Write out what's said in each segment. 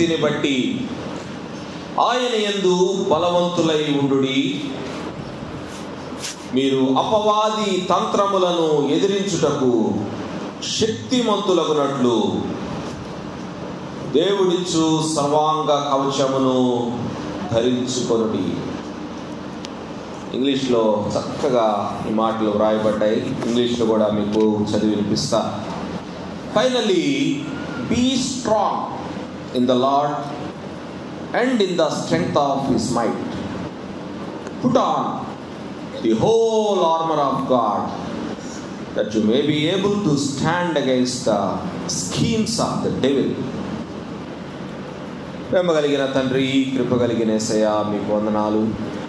శక్తిని బట్టి ఆయన యందు బలవంతులై ఉండుడి మీరు అపవాది తంత్రములను ఎదిరించుటకు శక్తిమంతులగునట్లు దేవుడిచ్చు సర్వాంగ కవచమును ధరించుకొనుడి ఇంగ్లీష్లో చక్కగా ఈ మాటలు వ్రాయబడ్డాయి ఇంగ్లీష్లో కూడా మీకు చదివి వినిపిస్తా finally be strong in the lord and in the strength of his might put on the whole armour of God that you may be able to stand against the schemes of the devil ప్రేమ కలిగిన తండ్రి కృప కలిగిన ఏసయ్య మీకు వందనాలు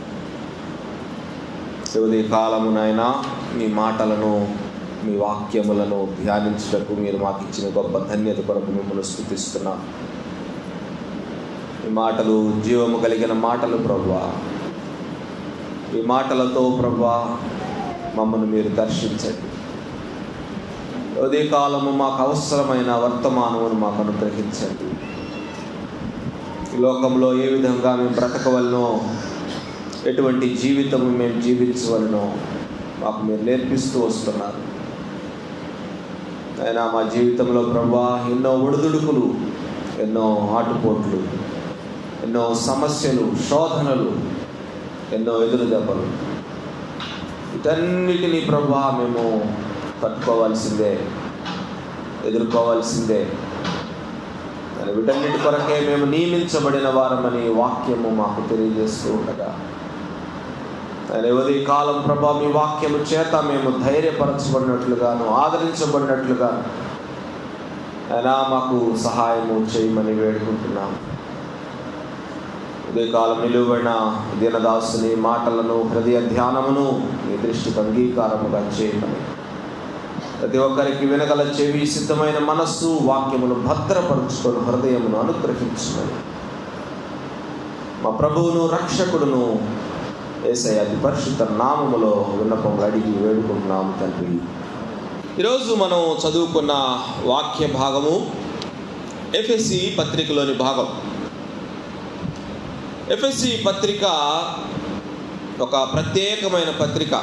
ఉదయ కాలమునైనా మీ మాటలను మీ వాక్యములను ధ్యానించుటకు మీరు మాకు ఇచ్చిన గొప్ప ధన్యత కొరకు మిమ్మల్ని స్థుతిస్తున్నా ఈ మాటలు జీవము కలిగిన మాటలు ప్రభా ఈ మాటలతో ప్రభా మమ్మల్ని మీరు దర్శించండి ఉదయ కాలము మాకు అవసరమైన వర్తమానమును మాకు అనుగ్రహించండి ఈ లోకంలో ఏ విధంగా మేము బ్రతకవలనో ఎటువంటి జీవితము మేము జీవించవలనో మాకు మీరు నేర్పిస్తూ వస్తున్నారు అయినా మా జీవితంలో ప్రభా ఎన్నో ఒడిదుడుకులు ఎన్నో ఆటుపోట్లు ఎన్నో సమస్యలు శోధనలు ఎన్నో ఎదురు దెబ్బలు వీటన్నిటినీ ప్రభా మేము తట్టుకోవాల్సిందే ఎదుర్కోవాల్సిందే మరి వీటన్నిటి కొరకే మేము నియమించబడిన వారమని వాక్యము మాకు తెలియజేస్తూ ఉండగా ఆయన ఎవరి కాలం ప్రభా మీ వాక్యము చేత మేము ధైర్యపరచబడినట్లుగాను ఆదరించబడినట్లుగాను ఆయన మాకు సహాయము చేయమని వేడుకుంటున్నాం ఉదయకాలం నిలువబడిన దీనదాసుని మాటలను హృదయ ధ్యానమును మీ దృష్టికి అంగీకారముగా చేయమని ప్రతి ఒక్కరికి వినగల చెవి సిద్ధమైన మనస్సు వాక్యమును భద్రపరుచుకొని హృదయమును అనుగ్రహించమని మా ప్రభువును రక్షకుడును ఏసై అతి పరిశుద్ధ నామములో విన్నపములు అడిగి వేడుకుంటున్నాము తండ్రి ఈరోజు మనం చదువుకున్న వాక్య భాగము ఎఫ్ఎస్సి పత్రికలోని భాగం ఎఫ్ఎస్సి పత్రిక ఒక ప్రత్యేకమైన పత్రిక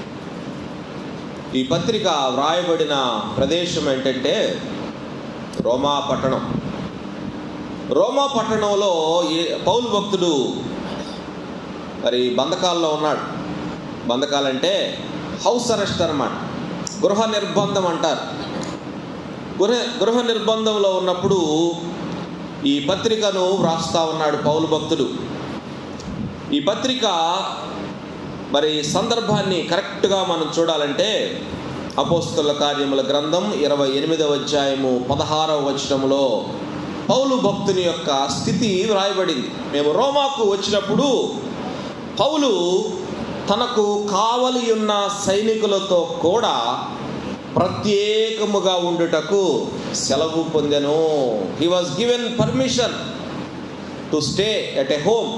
ఈ పత్రిక వ్రాయబడిన ప్రదేశం ఏంటంటే రోమా పట్టణం రోమా పట్టణంలో ఏ- పౌలు భక్తుడు మరి బంధకాల్లో ఉన్నాడు బంధకాలంటే హౌస్ అరెస్ట్ అనమాట గృహ నిర్బంధం అంటారు గృహ గృహ నిర్బంధంలో ఉన్నప్పుడు ఈ పత్రికను వ్రాస్తా ఉన్నాడు పౌలు భక్తుడు ఈ పత్రిక మరి సందర్భాన్ని కరెక్ట్గా మనం చూడాలంటే అపోస్తుల కార్యముల గ్రంథం ఇరవై ఎనిమిదవ అధ్యాయము పదహారవ వచనములో పౌలు భక్తుని యొక్క స్థితి వ్రాయబడింది మేము రోమాకు వచ్చినప్పుడు పౌలు తనకు కావలి ఉన్న సైనికులతో కూడా ప్రత్యేకముగా ఉండుటకు సెలవు పొందెను he was given permission to stay at a home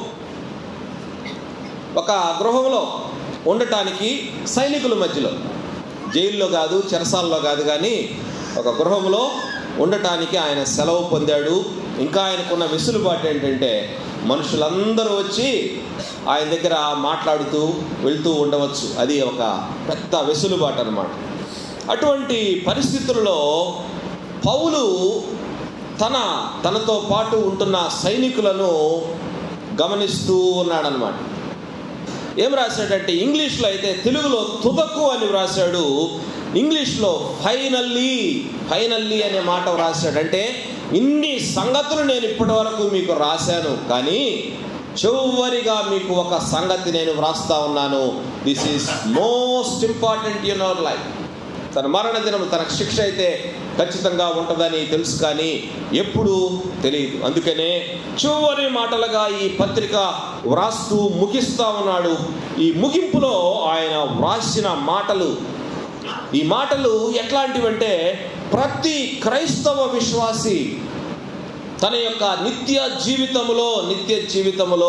ఒక గృహంలో ఉండటానికి సైనికుల మధ్యలో జైల్లో కాదు చెరసాల్లో కాదు కానీ ఒక గృహంలో ఉండటానికి ఆయన సెలవు పొందాడు ఇంకా ఆయనకున్న వెసులుబాటు ఏంటంటే మనుషులందరూ వచ్చి ఆయన దగ్గర మాట్లాడుతూ వెళ్తూ ఉండవచ్చు అది ఒక పెద్ద వెసులుబాటు అనమాట అటువంటి పరిస్థితుల్లో పౌలు తన తనతో పాటు ఉంటున్న సైనికులను గమనిస్తూ ఉన్నాడనమాట ఏం రాశాడంటే ఇంగ్లీష్లో అయితే తెలుగులో తుదకు అని వ్రాశాడు ఇంగ్లీష్లో ఫైనల్లీ ఫైనల్లీ అనే మాట వ్రాశాడు అంటే ఇన్ని సంగతులు నేను ఇప్పటి వరకు మీకు రాశాను కానీ చివరిగా మీకు ఒక సంగతి నేను వ్రాస్తా ఉన్నాను this is most important in our life తన మరణ దినం తనకు శిక్ష అయితే ఖచ్చితంగా ఉంటుందని తెలుసు కానీ ఎప్పుడు తెలియదు అందుకనే చివరి మాటలుగా ఈ పత్రిక వ్రాస్తూ ముగిస్తా ఉన్నాడు ఈ ముగింపులో ఆయన వ్రాసిన మాటలు ఈ మాటలు ఎట్లాంటివంటే ప్రతి క్రైస్తవ విశ్వాసి తన యొక్క నిత్య జీవితములో నిత్య జీవితములో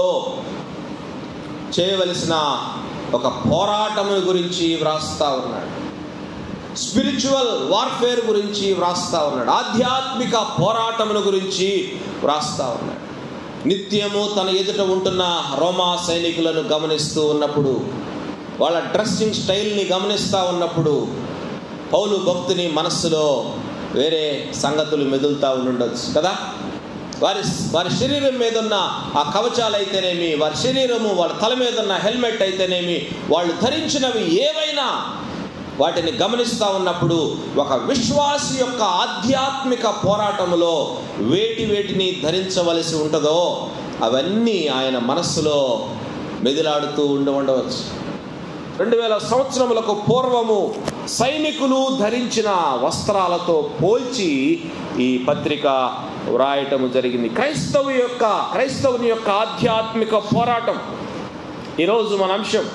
చేయవలసిన ఒక పోరాటము గురించి వ్రాస్తా ఉన్నాడు స్పిరిచువల్ వార్ఫేర్ గురించి వ్రాస్తా ఉన్నాడు ఆధ్యాత్మిక పోరాటమును గురించి వ్రాస్తా ఉన్నాడు నిత్యము తన ఎదుట ఉంటున్న రోమా సైనికులను గమనిస్తూ ఉన్నప్పుడు వాళ్ళ డ్రెస్సింగ్ స్టైల్ని గమనిస్తూ ఉన్నప్పుడు పౌలు భక్తుని మనస్సులో వేరే సంగతులు మెదులుతూ ఉండుండొచ్చు కదా వారి వారి శరీరం మీద ఉన్న ఆ కవచాలు అయితేనేమి వారి శరీరము వాళ్ళ తల మీద ఉన్న హెల్మెట్ అయితేనేమి వాళ్ళు ధరించినవి ఏవైనా వాటిని గమనిస్తూ ఉన్నప్పుడు ఒక విశ్వాసి యొక్క ఆధ్యాత్మిక పోరాటములో వేటి వేటిని ధరించవలసి ఉంటుందో అవన్నీ ఆయన మనస్సులో మెదిలాడుతూ ఉండి ఉండవచ్చు రెండు వేల సంవత్సరములకు పూర్వము సైనికులు ధరించిన వస్త్రాలతో పోల్చి ఈ పత్రిక వ్రాయటము జరిగింది క్రైస్తవు యొక్క క్రైస్తవుని యొక్క ఆధ్యాత్మిక పోరాటం ఈరోజు మన అంశం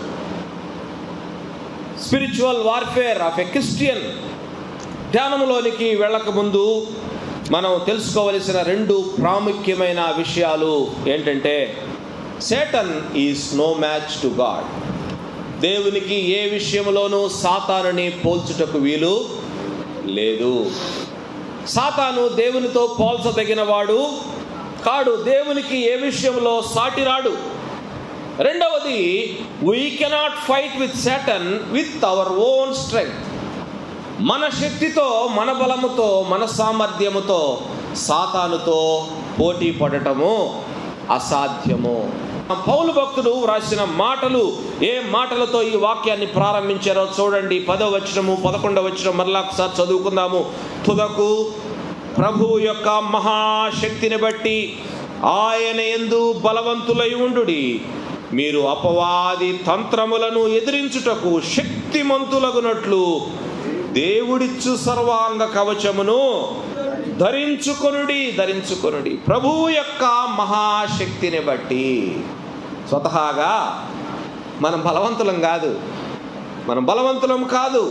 spiritual warfare of a Christian ధ్యానంలోనికి వెళ్ళక ముందు మనం తెలుసుకోవలసిన రెండు ప్రాముఖ్యమైన విషయాలు ఏంటంటే Satan is no match to God దేవునికి ఏ విషయంలోనూ సాతానుని పోల్చుటకు వీలు లేదు సాతాను దేవునితో పోల్చదగిన వాడు కాడు దేవునికి ఏ విషయంలో సాటిరాడు రెండవది we cannot fight with Satan with our own strength మన శక్తితో మన బలముతో మన సామర్థ్యముతో సాతానుతో పోటీ పడటము అసాధ్యము పౌలు భక్తుడు వ్రాసిన మాటలు ఏ మాటలతో ఈ వాక్యాన్ని ప్రారంభించారో చూడండి పదో వచనము పదకొండవ వచనం మరలా ఒకసారి చదువుకుందాము తుదకు ప్రభువు యొక్క మహాశక్తిని బట్టి ఆయన ఎందు బలవంతులై ఉండుడి మీరు అపవాది తంత్రములను ఎదిరించుటకు శక్తిమంతులగునట్లు దేవుడిచ్చు సర్వాంగ కవచమును ధరించుకొనుడి ధరించుకొనుడి ప్రభువు యొక్క మహాశక్తిని బట్టి స్వతహాగా మనం బలవంతులం కాదు మనం బలవంతులం కాదు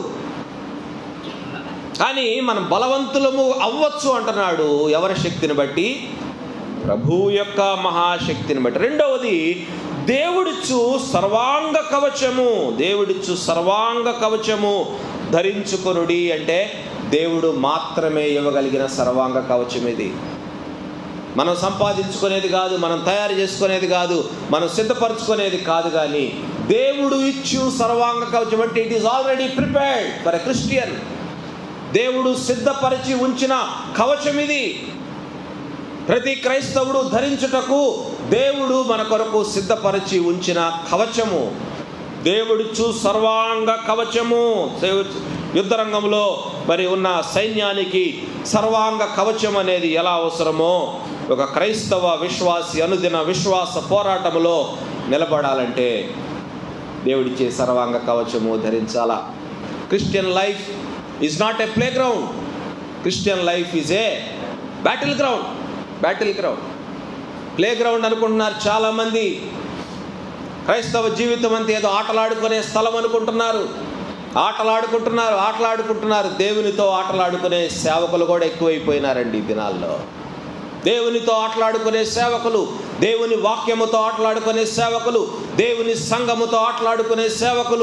కానీ మనం బలవంతులము అవ్వచ్చు అంటున్నాడు ఎవరి శక్తిని బట్టి ప్రభు యొక్క మహాశక్తిని బట్టి రెండవది దేవుడిచ్చు సర్వాంగ కవచము దేవుడిచ్చు సర్వాంగ కవచము ధరించుకొనుడి అంటే దేవుడు మాత్రమే ఇవ్వగలిగిన సర్వాంగ కవచం ఇది మనం సంపాదించుకునేది కాదు మనం తయారు చేసుకునేది కాదు మనం సిద్ధపరచుకునేది కాదు కానీ దేవుడు ఇచ్చు సర్వాంగ కవచం అంటే it is already prepared for a Christian దేవుడు సిద్ధపరిచి ఉంచిన కవచం ఇది ప్రతి క్రైస్తవుడు ధరించుటకు దేవుడు మన కొరకు సిద్ధపరిచి ఉంచిన కవచము దేవుడిచ్చు సర్వాంగ కవచము యుద్ధ రంగంలో మరి ఉన్న సైన్యానికి సర్వాంగ కవచం అనేది ఎలా అవసరమో ఒక క్రైస్తవ విశ్వాసి అనుదిన విశ్వాస పోరాటములో నిలబడాలంటే దేవుడిచ్చే సర్వాంగ కవచము ధరించాలా Christian life is not a playground Christian life is a battleground battleground playground అనుకుంటున్నారు చాలామంది క్రైస్తవ జీవితం అంతా ఏదో ఆటలాడుకునే స్థలం అనుకుంటున్నారు ఆటలాడుకుంటున్నారు ఆటలాడుకుంటున్నారు దేవునితో ఆటలాడుకునే సేవకులు కూడా ఎక్కువైపోయినారండి ఈ దినాల్లో దేవునితో ఆటలాడుకునే సేవకులు దేవుని వాక్యముతో ఆటలాడుకునే సేవకులు దేవుని సంఘముతో ఆటలాడుకునే సేవకులు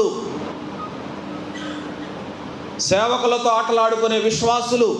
సేవకులతో ఆటలాడుకునే విశ్వాసులు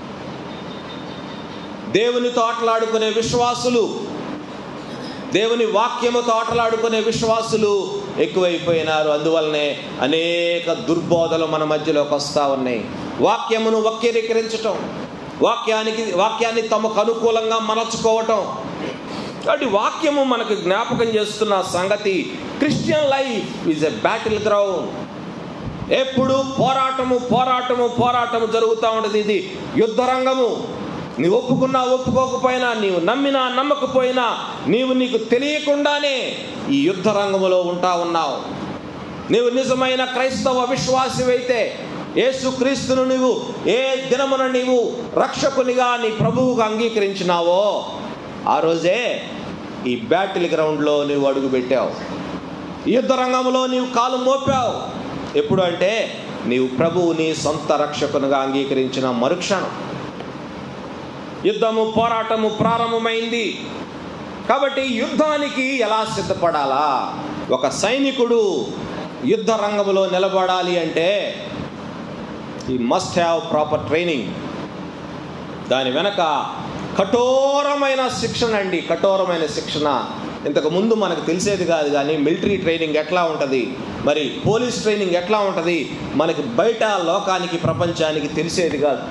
దేవునితో ఆటలాడుకునే విశ్వాసులు దేవుని వాక్యముతో ఆటలాడుకునే విశ్వాసులు ఎక్కువైపోయినారు అందువల్లనే అనేక దుర్బోధలు మన మధ్యలోకి వస్తూ ఉన్నాయి వాక్యమును వక్రీకరించటం వాక్యానికి వాక్యాన్ని తమకు అనుకూలంగా మలచుకోవటం కాబట్టి వాక్యము మనకు జ్ఞాపకం చేస్తున్న సంగతి Christian life is a battleground ఎప్పుడు పోరాటము పోరాటము పోరాటము జరుగుతూ ఉంటుంది ఇది యుద్ధ రంగము నీవు ఒప్పుకున్నా ఒప్పుకోకపోయినా నీవు నమ్మినా నమ్మకపోయినా నీవు నీకు తెలియకుండానే ఈ యుద్ధ రంగములో ఉంటా ఉన్నావు నీవు నిజమైన క్రైస్తవ విశ్వాసివైతే యేసుక్రీస్తును నీవు ఏ దినమున నీవు రక్షకునిగా నీ ప్రభువుగా అంగీకరించినావో ఆ రోజే ఈ బ్యాటిల్ గ్రౌండ్లో నీవు అడుగు పెట్టావు యుద్ధ రంగంలో నీవు కాలు మోపావు ఎప్పుడు అంటే నీవు ప్రభువుని సొంత రక్షకునిగా అంగీకరించిన మరుక్షణం యుద్ధము పోరాటము ప్రారంభమైంది కాబట్టి యుద్ధానికి ఎలా సిద్ధపడాలా ఒక సైనికుడు యుద్ధ రంగంలో నిలబడాలి అంటే ఈ మస్ట్ హ్యావ్ ప్రాపర్ ట్రైనింగ్ దాని వెనక కఠోరమైన శిక్షణ అండి కఠోరమైన శిక్షణ ఇంతకు ముందు మనకు తెలిసేది కాదు కానీ మిలిటరీ ట్రైనింగ్ ఎట్లా ఉంటుంది మరి పోలీస్ ట్రైనింగ్ ఎట్లా ఉంటుంది మనకి బయట లోకానికి ప్రపంచానికి తెలిసేది కాదు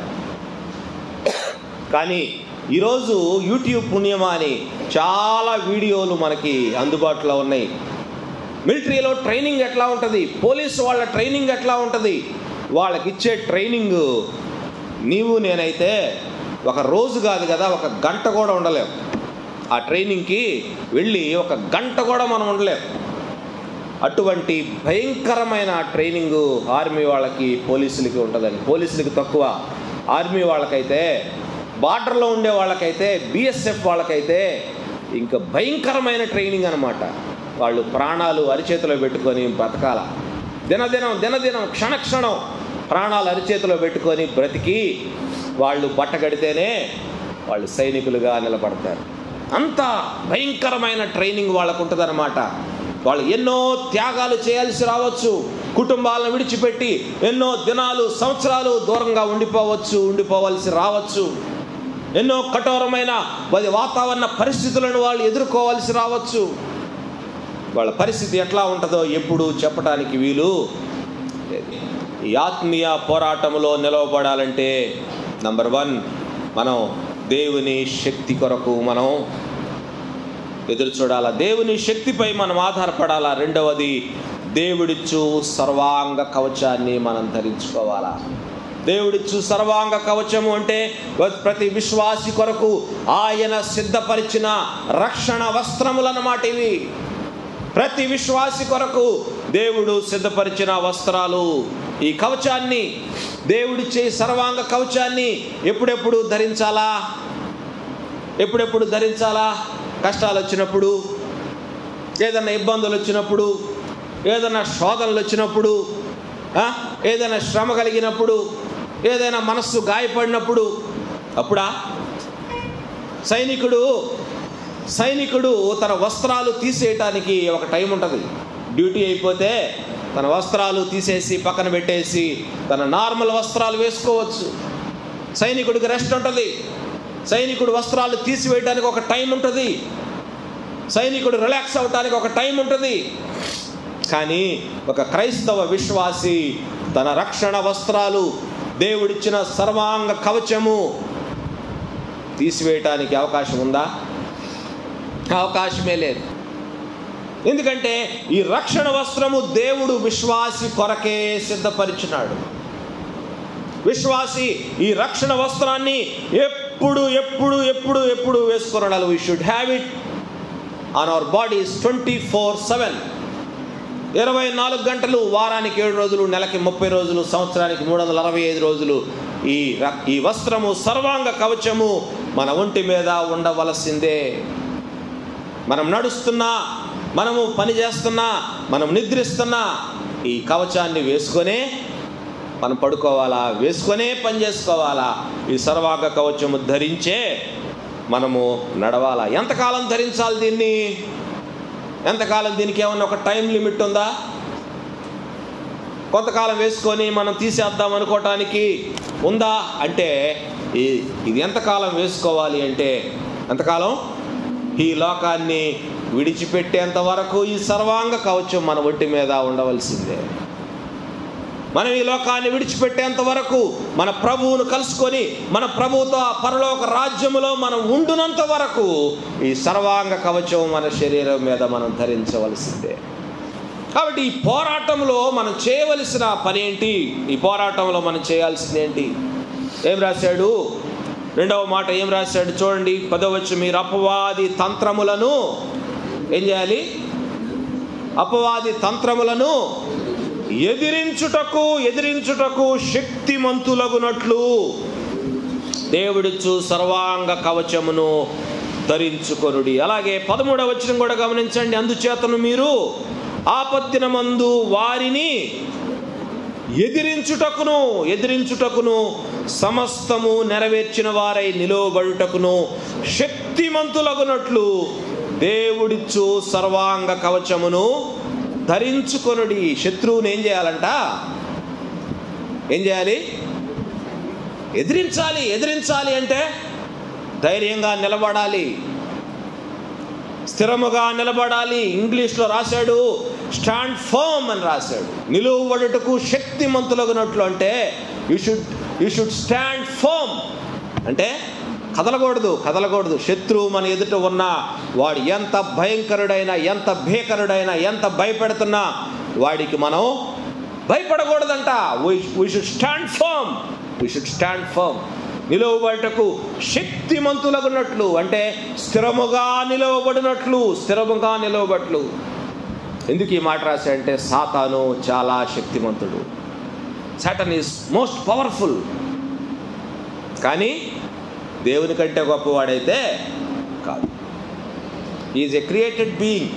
కానీ ఈరోజు యూట్యూబ్ పుణ్యమా అని చాలా వీడియోలు మనకి అందుబాటులో ఉన్నాయి మిలిటరీలో ట్రైనింగ్ ఎట్లా ఉంటుంది పోలీసు వాళ్ళ ట్రైనింగ్ ఎట్లా ఉంటుంది వాళ్ళకి ఇచ్చే ట్రైనింగ్ నీవు నేనైతే ఒక రోజు కాదు కదా ఒక గంట కూడా ఉండలేం ఆ ట్రైనింగ్కి వెళ్ళి ఒక గంట కూడా మనం ఉండలేం అటువంటి భయంకరమైన ట్రైనింగ్ ఆర్మీ వాళ్ళకి పోలీసులకి ఉంటుందండి పోలీసులకి తక్కువ ఆర్మీ వాళ్ళకైతే బార్డర్లో ఉండే వాళ్ళకైతే బిఎస్ఎఫ్ వాళ్ళకైతే ఇంకా భయంకరమైన ట్రైనింగ్ అనమాట వాళ్ళు ప్రాణాలు అరిచేతిలో పెట్టుకొని బ్రతకాల దినదినం దినదినం క్షణక్షణం ప్రాణాలు అరిచేతిలో పెట్టుకొని బ్రతికి వాళ్ళు బట్టగడితేనే వాళ్ళు సైనికులుగా నిలబడతారు అంత భయంకరమైన ట్రైనింగ్ వాళ్ళకు ఉంటుందన్నమాట వాళ్ళు ఎన్నో త్యాగాలు చేయాల్సి రావచ్చు కుటుంబాలను విడిచిపెట్టి ఎన్నో దినాలు సంవత్సరాలు దూరంగా ఉండిపోవచ్చు ఉండిపోవాల్సి రావచ్చు ఎన్నో కఠోరమైన వారి వాతావరణ పరిస్థితులను వాళ్ళు ఎదుర్కోవాల్సి రావచ్చు వాళ్ళ పరిస్థితి ఎట్లా ఉంటుందో ఎప్పుడు చెప్పడానికి వీలు లేదు. ఈ ఆత్మీయ పోరాటంలో నిలవబడాలంటే నంబర్ వన్ మనం దేవుని శక్తి కొరకు మనం ఎదురు చూడాలా దేవుని శక్తిపై మనం ఆధారపడాలా రెండవది దేవుడిచ్చు సర్వాంగ కవచాన్ని మనం ధరించుకోవాలా దేవుడిచ్చు సర్వాంగ కవచము అంటే ప్రతి విశ్వాసి కొరకు ఆయన సిద్ధపరిచిన రక్షణ వస్త్రములన్నమాట ఇవి ప్రతి విశ్వాసి కొరకు దేవుడు సిద్ధపరిచిన వస్త్రాలు ఈ కవచాన్ని దేవుడిచ్చే సర్వాంగ కవచాన్ని ఎప్పుడెప్పుడు ధరించాలా ఎప్పుడెప్పుడు ధరించాలా కష్టాలు వచ్చినప్పుడు ఏదైనా ఇబ్బందులు వచ్చినప్పుడు ఏదైనా శోధనలు వచ్చినప్పుడు ఆ, ఏదైనా శ్రమ కలిగినప్పుడు ఏదైనా మనస్సు గాయపడినప్పుడు అప్పుడా సైనికుడు సైనికుడు తన వస్త్రాలు తీసేయటానికి ఒక టైం ఉంటుంది డ్యూటీ అయిపోతే తన వస్త్రాలు తీసేసి పక్కన పెట్టేసి తన నార్మల్ వస్త్రాలు వేసుకోవచ్చు సైనికుడికి రెస్ట్ ఉంటుంది సైనికుడు వస్త్రాలు తీసివేయడానికి ఒక టైం ఉంటుంది సైనికుడు రిలాక్స్ అవ్వటానికి ఒక టైం ఉంటుంది కానీ ఒక క్రైస్తవ విశ్వాసి తన రక్షణ వస్త్రాలు దేవుడిచ్చిన సర్వాంగ కవచము తీసివేయటానికి అవకాశం ఉందా అవకాశమే లేదు ఎందుకంటే ఈ రక్షణ వస్త్రము దేవుడు విశ్వాసి కొరకే సిద్ధపరిచినాడు విశ్వాసి ఈ రక్షణ వస్త్రాన్ని ఎప్పుడు ఎప్పుడు ఎప్పుడు ఎప్పుడు వేసుకున్నాడు we should have it on our bodies twenty four seven ఇరవై నాలుగు గంటలు వారానికి ఏడు రోజులు నెలకి ముప్పై రోజులు సంవత్సరానికి మూడు వందల అరవై ఐదు రోజులు ఈ ర- ఈ వస్త్రము సర్వాంగ కవచము మన ఒంటి మీద ఉండవలసిందే మనం నడుస్తున్నా మనము పని చేస్తున్నా మనం నిద్రిస్తున్నా ఈ కవచాన్ని వేసుకొనే మనం పడుకోవాలా వేసుకొనే పని చేసుకోవాలా ఈ సర్వాంగ కవచము ధరించే మనము నడవాలా ఎంతకాలం ధరించాలి దీన్ని ఎంతకాలం దీనికి ఏమన్నా ఒక టైం లిమిట్ ఉందా కొంతకాలం వేసుకొని మనం తీసేద్దాం అనుకోవటానికి ఉందా అంటే ఈ- ఇది ఎంతకాలం వేసుకోవాలి అంటే ఎంతకాలం ఈ లోకాన్ని విడిచిపెట్టేంత వరకు ఈ సర్వాంగ కవచం మన ఒంటి మీద ఉండవలసిందే మనం ఈ లోకాన్ని విడిచిపెట్టేంత వరకు మన ప్రభువును కలుసుకొని మన ప్రభువుతో ఆ పరలోక రాజ్యములో మనం ఉండునంత వరకు ఈ సర్వాంగ కవచం మన శరీరం మీద మనం ధరించవలసిందే కాబట్టి ఈ పోరాటంలో మనం చేయవలసిన పని ఏంటి ఈ పోరాటంలో మనం చేయాల్సింది ఏంటి ఏం రాశాడు రెండవ మాట ఏం రాశాడు చూడండి పదవచ్చు మీరు అపవాది తంత్రములను ఏం చేయాలి అపవాది తంత్రములను ఎదిరించుటకు ఎదిరించుటకు శక్తిమంతులగునట్లు దేవుడిచ్చు సర్వాంగ కవచమును ధరించుకొనుడి అలాగే పదమూడవ వచనం కూడా గమనించండి అందుచేతను మీరు ఆపత్తిన మందు వారిని ఎదిరించుటకును ఎదిరించుటకును సమస్తము నెరవేర్చిన వారై నిలువబడుటకును శక్తిమంతులగునట్లు దేవుడిచ్చు సర్వాంగ కవచమును ధరించుకొనుడి శత్రువుని ఏం చేయాలంట ఏం చేయాలి ఎదిరించాలి ఎదిరించాలి అంటే ధైర్యంగా నిలబడాలి స్థిరముగా నిలబడాలి ఇంగ్లీష్లో రాశాడు స్టాండ్ ఫర్మ్ అని రాశాడు నిలువబడుటకు శక్తిమంతులగినట్లు అంటే you should you should stand firm అంటే కదలకూడదు కదలకూడదు శత్రువు మన ఎదుట ఉన్న వాడు ఎంత భయంకరుడైనా ఎంత భీకరుడైనా ఎంత భయపెడుతున్నా వాడికి మనం భయపడకూడదంట we should stand firm we should stand firm నిలవబడటకు శక్తిమంతులగున్నట్లు అంటే స్థిరముగా నిలవబడినట్లు స్థిరముగా నిలవబట్లు ఎందుకు ఈ మాట రాశా అంటే సాతాను చాలా శక్తిమంతుడు సాటన్ ఈజ్ మోస్ట్ పవర్ఫుల్ కానీ దేవుని కంటే గొప్పవాడైతే కాదు ఈజ్ ఎ క్రియేటెడ్ బీయింగ్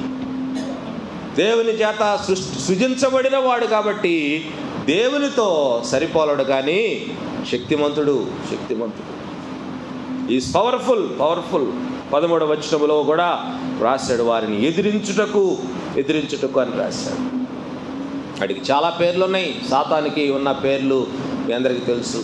దేవుని చేత సృష్టి సృజించబడిన వాడు కాబట్టి దేవునితో సరిపోలడు కానీ శక్తిమంతుడు శక్తిమంతుడు ఈజ్ పవర్ఫుల్ పవర్ఫుల్ పదమూడవ వచనములో కూడా రాశాడు వారిని ఎదిరించుటకు ఎదిరించుటకు అని రాశాడు వాడికి చాలా పేర్లు ఉన్నాయి సాతానికి ఉన్న పేర్లు మీ అందరికీ తెలుసు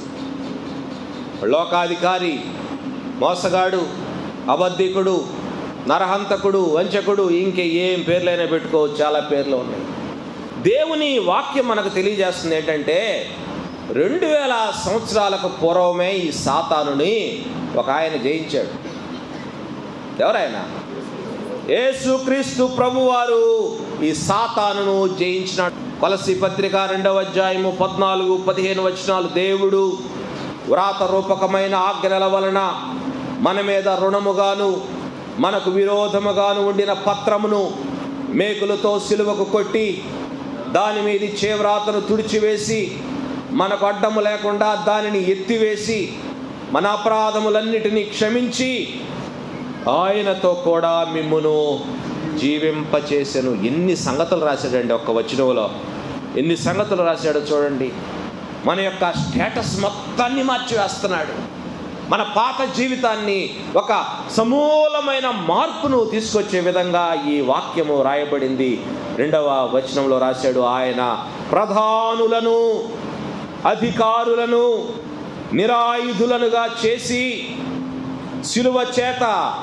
లోకాధికారి మోసగాడు అబద్ధికుడు నరహంతకుడు వంచకుడు ఇంకే ఏం పేర్లైనా పెట్టుకోవచ్చు చాలా పేర్లు ఉన్నాయి దేవుని వాక్యం మనకు తెలియజేస్తుంది ఏంటంటే రెండు వేల సంవత్సరాలకు పూర్వమే ఈ సాతానుని ఒక ఆయన జయించాడు ఎవరైనా యేసుక్రీస్తు ప్రభువారు ఈ సాతానును జయించినాడు కొలసి పత్రిక రెండవ అధ్యాయము పద్నాలుగు పదిహేను వచనాలు దేవుడు వ్రాత రూపకమైన ఆజ్ఞల వలన మన మీద రుణముగాను మనకు విరోధముగాను ఉండిన పత్రమును మేకులతో సిలువకు కొట్టి దాని మీది చేవ్రాతను తుడిచివేసి మనకు అడ్డము లేకుండా దానిని ఎత్తివేసి మన అపరాధములన్నిటినీ క్షమించి ఆయనతో కూడా మిమ్మును జీవింపచేసెను ఎన్ని సంగతులు రాశాడండి ఒక్క వచనంలో ఎన్ని సంగతులు రాశాడో చూడండి మన యొక్క స్టేటస్ మొత్తాన్ని మార్చివేస్తున్నాడు మన పాత జీవితాన్ని ఒక సమూలమైన మార్పును తీసుకొచ్చే విధంగా ఈ వాక్యము రాయబడింది రెండవ వచనంలో రాశాడు ఆయన ప్రధానులను అధికారులను నిరాయుధులనుగా చేసి శిలువ చేత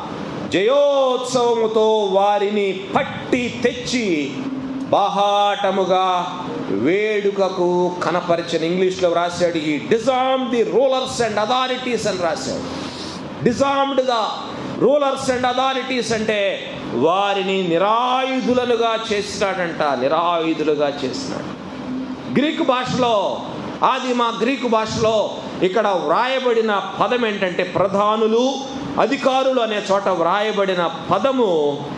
జయోత్సవముతో వారిని పట్టి తెచ్చి బాహాటముగా వేడుకకు కనపరిచిన ఇంగ్లీష్లో రాశాడు ఈ disarm the rulers and authorities అని రాశాడు డిజామ్డ్గా రూలర్స్ అండ్ అథారిటీస్ అంటే వారిని నిరాయుధులనుగా చేసినాడంట నిరాయుధులుగా చేసినాడు గ్రీకు భాషలో ఆది మా గ్రీకు భాషలో ఇక్కడ వ్రాయబడిన పదం ఏంటంటే ప్రధానులు అధికారులు అనే చోట వ్రాయబడిన పదము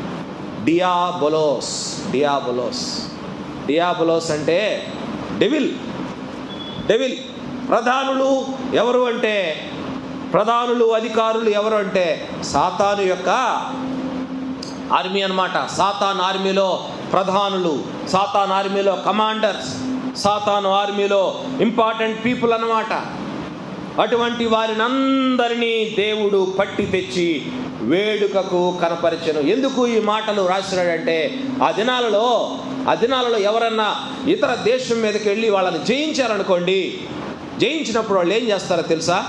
డియాబొలోస్ డియాబొలోస్ డియాబొలోస్ అంటే డెవిల్ డెవిల్ ప్రధానులు ఎవరు అంటే ప్రధానులు అధికారులు ఎవరు అంటే సాతాను యొక్క ఆర్మీ అన్నమాట సాతాన్ ఆర్మీలో ప్రధానులు సాతాన్ ఆర్మీలో కమాండర్స్ సాతాను ఆర్మీలో ఇంపార్టెంట్ పీపుల్ అన్నమాట అటువంటి వారిని అందరినీ దేవుడు పట్టి తెచ్చి వేడుకకు కనపరిచను ఎందుకు ఈ మాటలు రాసినాడంటే ఆ దినాలలో ఆ దినాలలో ఎవరన్నా ఇతర దేశం మీదకి వెళ్ళి వాళ్ళని జయించారనుకోండి జయించినప్పుడు వాళ్ళు ఏం చేస్తారో తెలుసా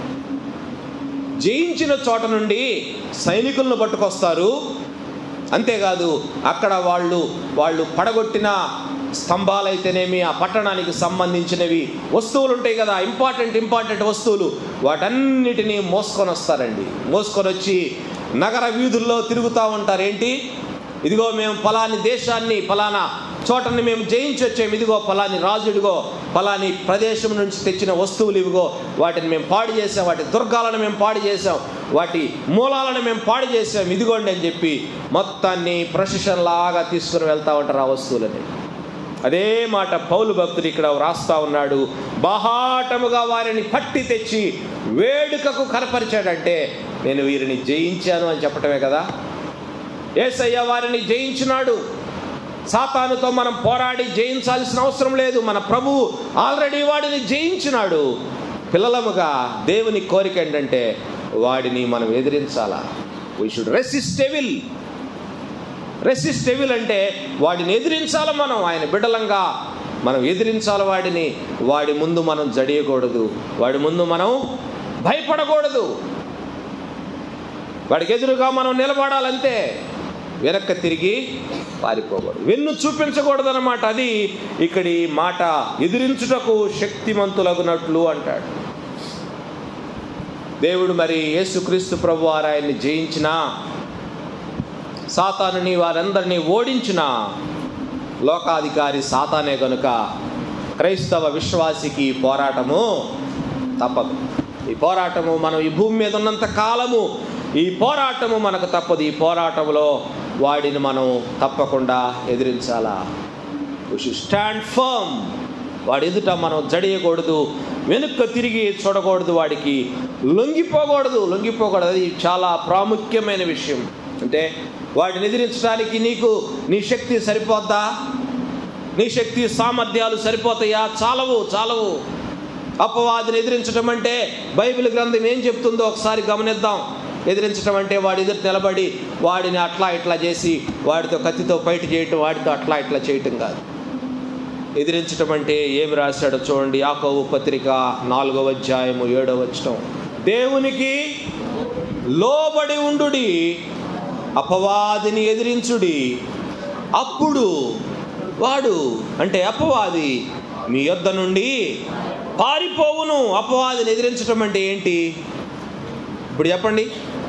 జయించిన చోట నుండి సైనికులను పట్టుకొస్తారు అంతేకాదు అక్కడ వాళ్ళు వాళ్ళు పడగొట్టిన స్తంభాలైతేనేమి ఆ పట్టణానికి సంబంధించినవి వస్తువులు ఉంటాయి కదా ఇంపార్టెంట్ ఇంపార్టెంట్ వస్తువులు వాటన్నిటినీ మోసుకొని వస్తారండి మోసుకొని వచ్చి నగర వీధుల్లో తిరుగుతూ ఉంటారు ఏంటి ఇదిగో మేము ఫలాని దేశాన్ని ఫలానా చోటని మేము జయించి వచ్చాము ఇదిగో ఫలాని రాజుడిగో ఫలాని ప్రదేశం నుంచి తెచ్చిన వస్తువులు ఇవిగో వాటిని మేము పాడు చేసాం వాటి దుర్గాలను మేము పాడు చేసాం వాటి మూలాలను మేము పాడు చేసాం ఇదిగోండి అని చెప్పి మొత్తాన్ని ప్రొసెషన్ లాగా తీసుకుని వెళ్తూ ఉంటారు ఆ వస్తువులని అదే మాట పౌలు భక్తుడు ఇక్కడ రాస్తా ఉన్నాడు బాహాటముగా వారిని పట్టి తెచ్చి వేడుకకు కనపరిచాడంటే నేను వీరిని జయించాను అని చెప్పటమే కదా ఏసయ్య వారిని జయించినాడు సాతానుతో మనం పోరాడి జయించాల్సిన అవసరం లేదు మన ప్రభువు ఆల్రెడీ వాడిని జయించినాడు పిల్లలముగా దేవుని కోరిక ఏంటంటే వాడిని మనం ఎదిరించాలా we should resist evil resist evil అంటే వాడిని ఎదిరించాలి మనం ఆయన బిడ్డలంగా మనం ఎదిరించాలి వాడిని వాడి ముందు మనం జడియకూడదు వాడి ముందు మనం భయపడకూడదు వాడికి ఎదురుగా మనం నిలబడాలంతే వెనక్కి తిరిగి పారిపోకూడదు వెన్ను చూపించకూడదు అనమాట అది ఇక్కడి మాట ఎదిరించుటకు శక్తిమంతులగునట్లు అంటాడు దేవుడు మరి యేసుక్రీస్తు ప్రభు వారు ఆయన్ని జయించిన సాతానుని వారందరినీ ఓడించిన లోకాధికారి సాతానే గనుక క్రైస్తవ విశ్వాసికి ఈ పోరాటము తప్పదు ఈ పోరాటము మనం ఈ భూమి మీద ఉన్నంత కాలము ఈ పోరాటము మనకు తప్పదు ఈ పోరాటంలో వాడిని మనం తప్పకుండా ఎదిరించాలా స్టాండ్ ఫర్మ్ వాడి ఎదుట మనం జడియకూడదు వెనుక తిరిగి చూడకూడదు వాడికి లొంగిపోకూడదు లొంగిపోకూడదు అది చాలా ప్రాముఖ్యమైన విషయం అంటే వాడిని ఎదిరించడానికి నీకు నీ శక్తి సరిపోద్దా నీ శక్తి సామర్థ్యాలు సరిపోతాయా చాలవు చాలవు అపవాదిని ఎదిరించడం అంటే బైబిల్ గ్రంథం ఏం చెప్తుందో ఒకసారి గమనిద్దాం ఎదిరించడం అంటే వాడి ఎదురు నిలబడి వాడిని అట్లా ఇట్లా చేసి వాడితో కత్తితో బయట చేయటం వాడితో అట్లా ఇట్లా చేయటం కాదు ఎదిరించడం అంటే ఏమి రాశాడో చూడండి యాకోబు పత్రిక నాలుగవ అధ్యాయము ఏడవ వచ్చటం దేవునికి లోబడి ఉండుడి అపవాదిని ఎదిరించుడి అప్పుడు వాడు అంటే అపవాది మీ యొద్ద నుండి పారిపోవును అపవాదిని ఎదిరించడం అంటే ఏంటి ఇప్పుడు చెప్పండి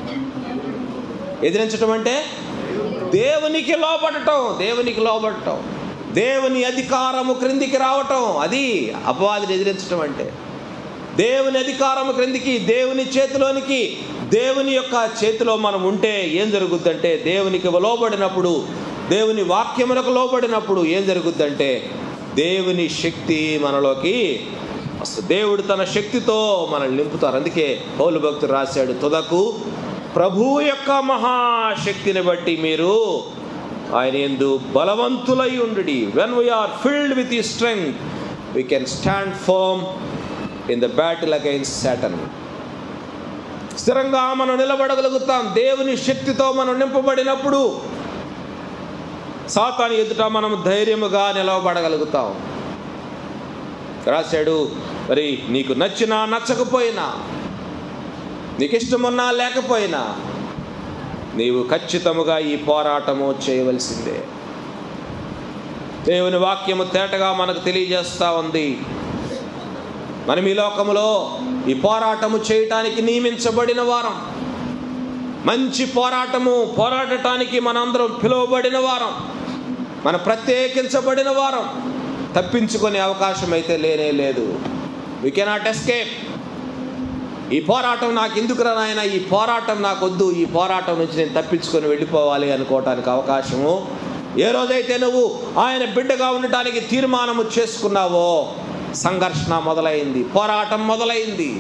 ఎదిరించడం అంటే దేవునికి లోబడటం దేవునికి లోబడటం దేవుని అధికారము క్రిందికి రావటం అది అపవాదిని ఎదిరించడం అంటే దేవుని అధికారము క్రిందికి దేవుని చేతిలోనికి దేవుని యొక్క చేతిలో మనం ఉంటే ఏం జరుగుద్దంటే దేవునికి లోబడినప్పుడు దేవుని వాక్యములకు లోబడినప్పుడు ఏం జరుగుద్దంటే దేవుని శక్తి మనలోకి వస్తుంది దేవుడు తన శక్తితో మనల్ని నింపుతారు అందుకే పౌలు భక్తుడు రాశాడు తుదకు ప్రభు యొక్క మహాశక్తిని బట్టి మీరు ఆయన ఎందు బలవంతులై ఉండు వెన్ వీఆర్ ఫిల్డ్ విత్ ఈ strength we can stand firm in the battle against Satan స్థిరంగా మనం నిలబడగలుగుతాం దేవుని శక్తితో మనం నింపబడినప్పుడు సాతాను ఎదుట మనం ధైర్యముగా నిలవబడగలుగుతాం రాశాడు మరి నీకు నచ్చినా నచ్చకపోయినా నీకు ఇష్టమున్నా లేకపోయినా నీవు ఖచ్చితముగా ఈ పోరాటము చేయవలసిందే దేవుని వాక్యము తేటగా మనకు తెలియజేస్తూ ఉంది మనం ఈ లోకములో ఈ పోరాటము చేయటానికి నియమించబడిన వారం మంచి పోరాటము పోరాడటానికి మనందరం పిలువబడిన వారం మన ప్రత్యేకించబడిన వారం తప్పించుకునే అవకాశం అయితే లేనే లేదు వి కెనాట్ ఎస్కేప్ ఈ పోరాటం నాకు ఎందుకురా నాయన ఈ పోరాటం నాకు వద్దు ఈ పోరాటం నుంచి నేను తప్పించుకొని వెళ్ళిపోవాలి అనుకోవటానికి అవకాశము ఏ రోజైతే నువ్వు ఆయన బిడ్డగా ఉండటానికి తీర్మానము చేసుకున్నావో సంఘర్షణ మొదలైంది పోరాటం మొదలైంది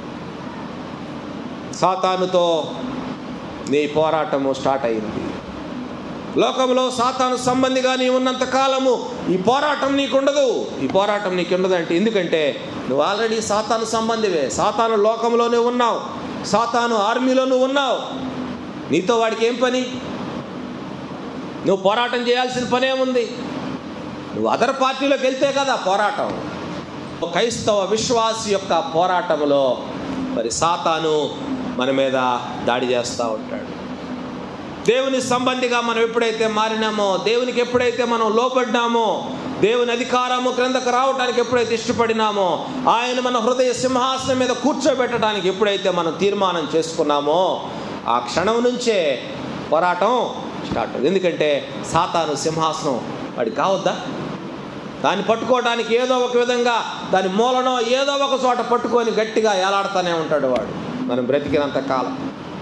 సాతానుతో నీ పోరాటము స్టార్ట్ అయింది లోకంలో సాతాను సంబంధిగా నీ ఉన్నంత కాలము ఈ పోరాటం నీకుండదు ఈ పోరాటం నీకు ఉండదు అంటే ఎందుకంటే నువ్వు ఆల్రెడీ సాతాను సంబంధివే సాతాను లోకంలోనే ఉన్నావు సాతాను ఆర్మీలో నువ్వు ఉన్నావు నీతో వాడికి ఏం పని నువ్వు పోరాటం చేయాల్సిన పనేముంది నువ్వు అదర్ పార్టీలోకి వెళ్తే కదా పోరాటం క్రైస్తవ విశ్వాసి యొక్క పోరాటంలో మరి సాతాను మన మీద దాడి చేస్తూ ఉంటాడు దేవుని సంబంధిగా మనం ఎప్పుడైతే మారినామో దేవునికి ఎప్పుడైతే మనం లోపడ్డామో దేవుని అధికారము క్రిందకు రావడానికి ఎప్పుడైతే ఇష్టపడినామో ఆయన మన హృదయ సింహాసనం మీద కూర్చోబెట్టడానికి ఎప్పుడైతే మనం తీర్మానం చేసుకున్నామో ఆ క్షణం నుంచే పోరాటం స్టార్ట్ అవుతుంది ఎందుకంటే సాతాను సింహాసనం వాడికి కావద్దా దాన్ని పట్టుకోవడానికి ఏదో ఒక విధంగా దాని మూలనో ఏదో ఒక చోట పట్టుకొని గట్టిగా ఏలాడుతూనే ఉంటాడు వాడు మనం బ్రతికినంత కాలం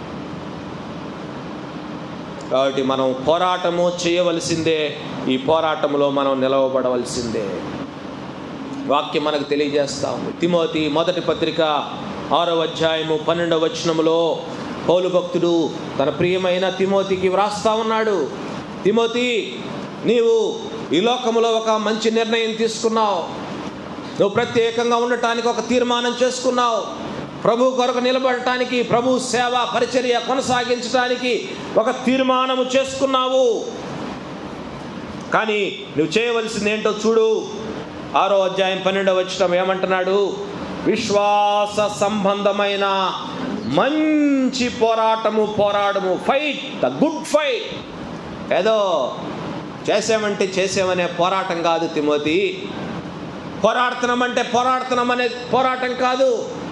కాబట్టి మనం పోరాటము చేయవలసిందే ఈ పోరాటంలో మనం నిలవబడవలసిందే వాక్యం మనకు తెలియజేస్తా ఉంది తిమోతి మొదటి పత్రిక ఆరో అధ్యాయము పన్నెండవ వచనములో పౌలు భక్తుడు తన ప్రియమైన తిమోతికి వ్రాస్తా ఉన్నాడు తిమోతి నీవు ఈ లోకములో ఒక మంచి నిర్ణయం తీసుకున్నావు నువ్వు ప్రత్యేకంగా ఉండటానికి ఒక తీర్మానం చేసుకున్నావు ప్రభు కొరకు నిలబడటానికి ప్రభు సేవ పరిచర్య కొనసాగించడానికి ఒక తీర్మానము చేసుకున్నావు కానీ నువ్వు చేయవలసింది ఏంటో చూడు ఆరో అధ్యాయం పన్నెండవ వచ్చిన ఏమంటున్నాడు విశ్వాస సంబంధమైన మంచి పోరాటము పోరాడము ఫైట్ ద గుడ్ ఫైట్ ఏదో చేసామంటే చేసామనే పోరాటం కాదు తిమోతి పోరాడుతున్నాం అంటే పోరాడుతున్నాం అనే పోరాటం కాదు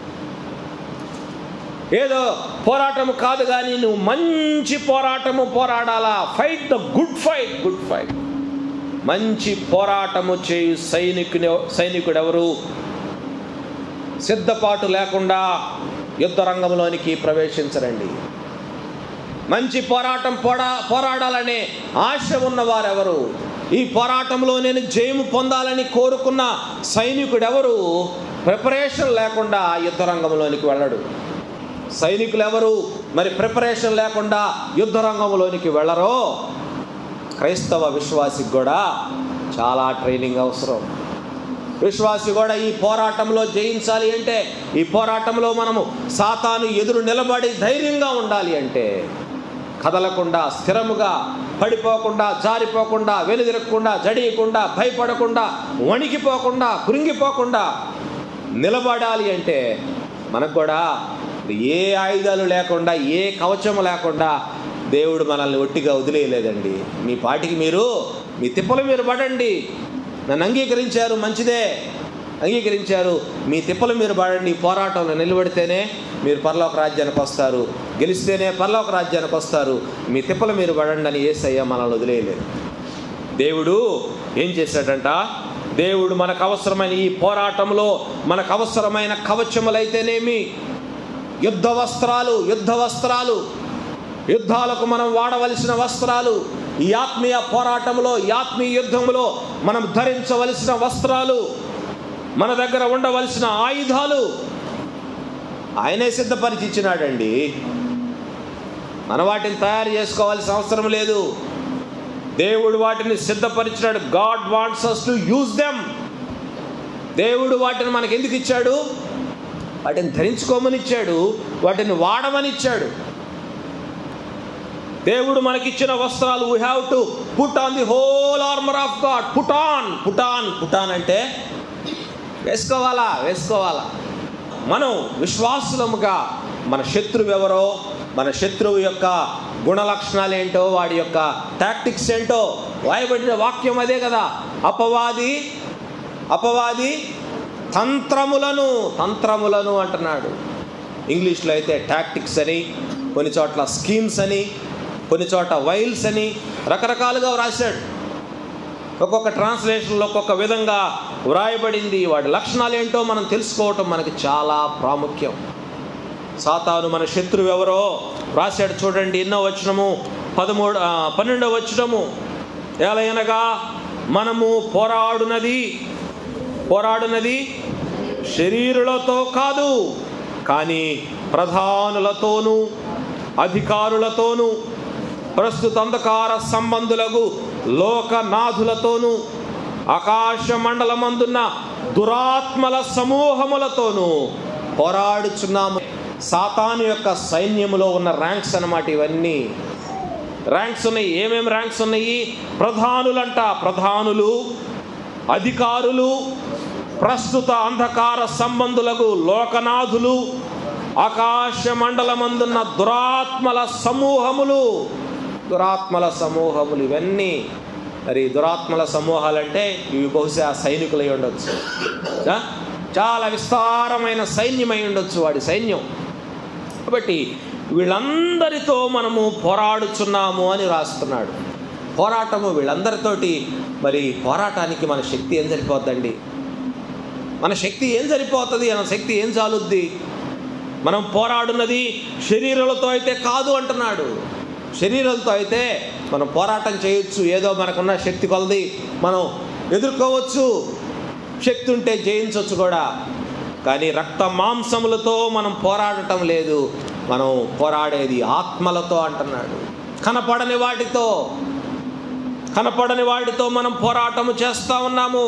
ఏదో పోరాటము కాదు కానీ నువ్వు మంచి పోరాటము పోరాడాలా fight the good fight good fight మంచి పోరాటము చేయు సైనికుని సైనికుడు ఎవరు సిద్ధపాటు లేకుండా యుద్ధ రంగంలోనికి ప్రవేశించరండి మంచి పోరాటం పోడా పోరాడాలనే ఆశ ఉన్నవారెవరు ఈ పోరాటంలో నేను జయము పొందాలని కోరుకున్న సైనికుడు ఎవరు ప్రిపరేషన్ లేకుండా యుద్ధ రంగంలోనికి వెళ్ళడు సైనికులు ఎవరు మరి ప్రిపరేషన్ లేకుండా యుద్ధ రంగంలోనికి వెళ్ళరో క్రైస్తవ విశ్వాసికి కూడా చాలా ట్రైనింగ్ అవసరం విశ్వాసి కూడా ఈ పోరాటంలో జయించాలి అంటే ఈ పోరాటంలో మనము సాతాను ఎదురు నిలబడి ధైర్యంగా ఉండాలి అంటే కదలకుండా స్థిరముగా పడిపోకుండా జారిపోకుండా వెనుదిరగకుండా జడియకుండా భయపడకుండా వణికిపోకుండా కురింగిపోకుండా నిలబడాలి అంటే మనకు కూడా ఏ ఆయుధాలు లేకుండా ఏ కవచము లేకుండా దేవుడు మనల్ని ఒట్టిగా వదిలేయలేదండి మీ పాటికి మీరు మీ తిప్పలు మీరు పడండి నన్ను అంగీకరించారు మంచిదే అంగీకరించారు మీ తిప్పలు మీరు పడండి ఈ పోరాటంలో నిలబడితేనే మీరు పరలోక రాజ్యానికి వస్తారు గెలిస్తేనే పరలోక రాజ్యానికి వస్తారు మీ తిప్పలు మీరు పడండి అని ఏసయ్య మనల్ని వదిలేయలేదు దేవుడు ఏం చేశాడంట దేవుడు మనకు అవసరమైన ఈ పోరాటంలో మనకు అవసరమైన కవచములైతేనేమి యుద్ధ వస్త్రాలు యుద్ధ వస్త్రాలు యుద్ధాలకు మనం వాడవలసిన వస్త్రాలు ఈ ఆత్మీయ పోరాటంలో ఈ ఆత్మీయ యుద్ధంలో మనం ధరించవలసిన వస్త్రాలు మన దగ్గర ఉండవలసిన ఆయుధాలు ఆయనే సిద్ధపరిచి ఇచ్చినాడండి మన వాటిని తయారు చేసుకోవాల్సిన అవసరం లేదు దేవుడు వాటిని సిద్ధపరిచినాడు God wants us to use them దేవుడు వాటిని మనకి ఎందుకు ఇచ్చాడు వాటిని ధరించుకోమని ఇచ్చాడు వాటిని వాడమని ఇచ్చాడు దేవుడు మనకిచ్చిన వస్త్రాలు we have to put on the whole armour of God put on put on put on అంటే వేసుకోవాలా వేసుకోవాలా మనం విశ్వాసులముగా మన శత్రువు ఎవరో మన శత్రువు యొక్క గుణ లక్షణాలు ఏంటో వాడి యొక్క టాక్టిక్స్ ఏంటో వాయబడిన వాక్యం అదే కదా అపవాది అపవాది తంత్రములను తంత్రములను అంటున్నాడు ఇంగ్లీష్లో అయితే టాక్టిక్స్ అని కొన్ని చోట్ల స్కీమ్స్ అని కొన్ని చోట వైల్స్ అని రకరకాలుగా వ్రాశాడు ఒక్కొక్క ట్రాన్స్లేషన్లో ఒక్కొక్క విధంగా వ్రాయబడింది వాడి లక్షణాలు ఏంటో మనం తెలుసుకోవటం మనకి చాలా ప్రాముఖ్యం సాతాను మన శత్రువు ఎవరో రాశాడు చూడండి ఎన్నో వచనము పదమూడు ఆ, పన్నెండవ వచనము ఎలయనగా మనము పోరాడునది పోరాడునది శరీరులతో కాదు కానీ ప్రధానులతోనూ అధికారులతోనూ ప్రస్తుత అంధకార సంబంధులకు లోకనాథులతోనూ ఆకాశ మండలమందున్న దురాత్మల సమూహములతోనూ పోరాడుచున్నాము సాతాను యొక్క సైన్యములో ఉన్న ర్యాంక్స్ అన్నమాట ఇవన్నీ ర్యాంక్స్ ఉన్నాయి ఏమేమి ర్యాంక్స్ ఉన్నాయి ప్రధానులంట ప్రధానులు అధికారులు ప్రస్తుత అంధకార సంబంధులకు లోకనాథులు ఆకాశ మండలమందున్న దురాత్మల సమూహములు దురాత్మల సమూహములు ఇవన్నీ మరి దురాత్మల సమూహాలంటే ఇవి బహుశా సైనికులై ఉండొచ్చు ఆ? చాలా విస్తారమైన సైన్యమై ఉండొచ్చు వాడి సైన్యం కాబట్టి వీళ్ళందరితో మనము పోరాడుచున్నాము అని రాస్తున్నాడు పోరాటము వీళ్ళందరితోటి మరి పోరాటానికి మన శక్తి ఏం సరిపోద్దండి మన శక్తి ఏం సరిపోతుంది మన శక్తి ఏం చాలుద్ది మనం పోరాడున్నది శరీరాలతో అయితే కాదు అంటున్నాడు శరీరాలతో అయితే మనం పోరాటం చేయొచ్చు ఏదో మనకున్న శక్తి కొలది మనం ఎదుర్కోవచ్చు శక్తి ఉంటే జయించవచ్చు కూడా కానీ రక్త మాంసములతో మనం పోరాడటం లేదు మనం పోరాడేది ఆత్మలతో అంటున్నాడు కనపడని వాటితో కనపడని వాటితో మనం పోరాటము చేస్తూ ఉన్నాము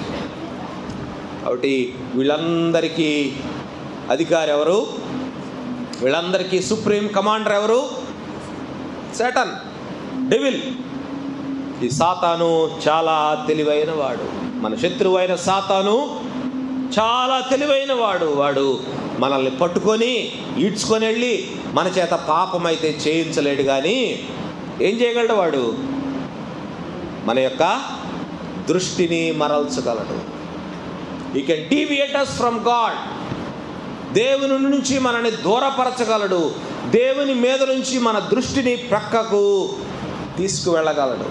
కాబట్టి వీళ్ళందరికీ అధికారి ఎవరు వీళ్ళందరికీ సుప్రీం కమాండర్ ఎవరు సెటన్ డెవిల్ ఈ సాతాను చాలా తెలివైన వాడు మన శత్రువైన సాతాను చాలా తెలివైన వాడు వాడు మనల్ని పట్టుకొని ఈడ్చుకొని వెళ్ళి మన చేత పాపం అయితే చేయించలేడు కానీ ఏం చేయగలడు వాడు మన యొక్క దృష్టిని మరల్చగలడు he can deviate us from God దేవుని నుంచి మనని దూరపరచగలడు దేవుని మీద నుంచి మన దృష్టిని ప్రక్కకు తీసుకువెళ్ళగలడు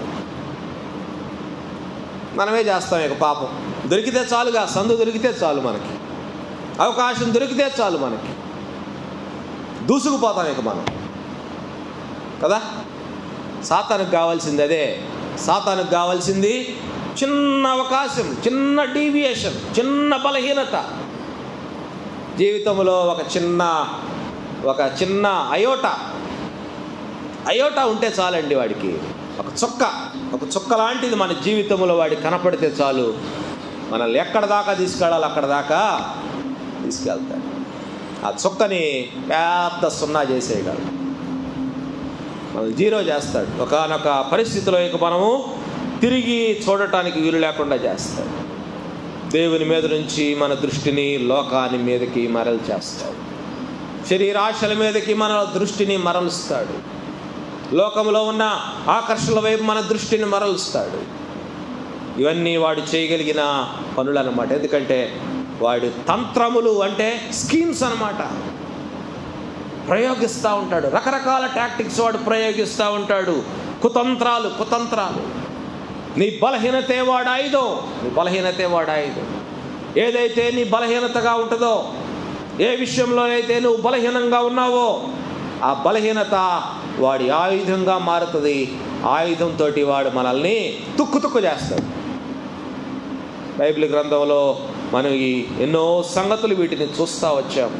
మనమే చేస్తాం ఇక పాపం దొరికితే చాలుగా సందు దొరికితే చాలు మనకి అవకాశం దొరికితే చాలు మనకి దూసుకుపోతాం ఇక మనం కదా సాతానికి కావాల్సింది అదే సాతానికి కావాల్సింది చిన్న అవకాశం చిన్న డీవియేషన్ చిన్న బలహీనత జీవితంలో ఒక చిన్న ఒక చిన్న అయోట అయోట ఉంటే చాలండి వాడికి ఒక చుక్క ఒక చుక్క లాంటిది మన జీవితంలో వాడికి కనపడితే చాలు మనల్ని ఎక్కడ దాకా తీసుకెళ్ళాలి అక్కడ దాకా తీసుకెళ్తాడు ఆ చుక్కని పెద్ద సున్నా చేసేయగలడు మనల్ని జీరో చేస్తాడు ఒకనొక పరిస్థితిలో ఇక మనము తిరిగి చూడటానికి వీలు లేకుండా చేస్తాడు దేవుని మీద నుంచి మన దృష్టిని లోకాని మీదకి మరల్చేస్తాడు శరీరాశల మీదకి మన దృష్టిని మరలుస్తాడు లోకంలో ఉన్న ఆకర్షణల వైపు మన దృష్టిని మరలుస్తాడు ఇవన్నీ వాడు చేయగలిగిన పనులు అనమాట ఎందుకంటే వాడు తంత్రములు అంటే స్కీమ్స్ అనమాట ప్రయోగిస్తూ ఉంటాడు రకరకాల టాక్టిక్స్ వాడు ప్రయోగిస్తూ ఉంటాడు కుతంత్రాలు కుతంత్రాలు నీ బలహీనతే వాడు ఆయుధం నీ బలహీనతే వాడు ఆయుధం ఏదైతే నీ బలహీనతగా ఉంటుందో ఏ విషయంలోనైతే నువ్వు బలహీనంగా ఉన్నావో ఆ బలహీనత వాడి ఆయుధంగా మారుతుంది ఆయుధంతో వాడు మనల్ని తుక్కు తుక్కు చేస్తాడు బైబిల్ గ్రంథంలో మనం ఈ ఎన్నో సంగతులు వీటిని చూస్తూ వచ్చాము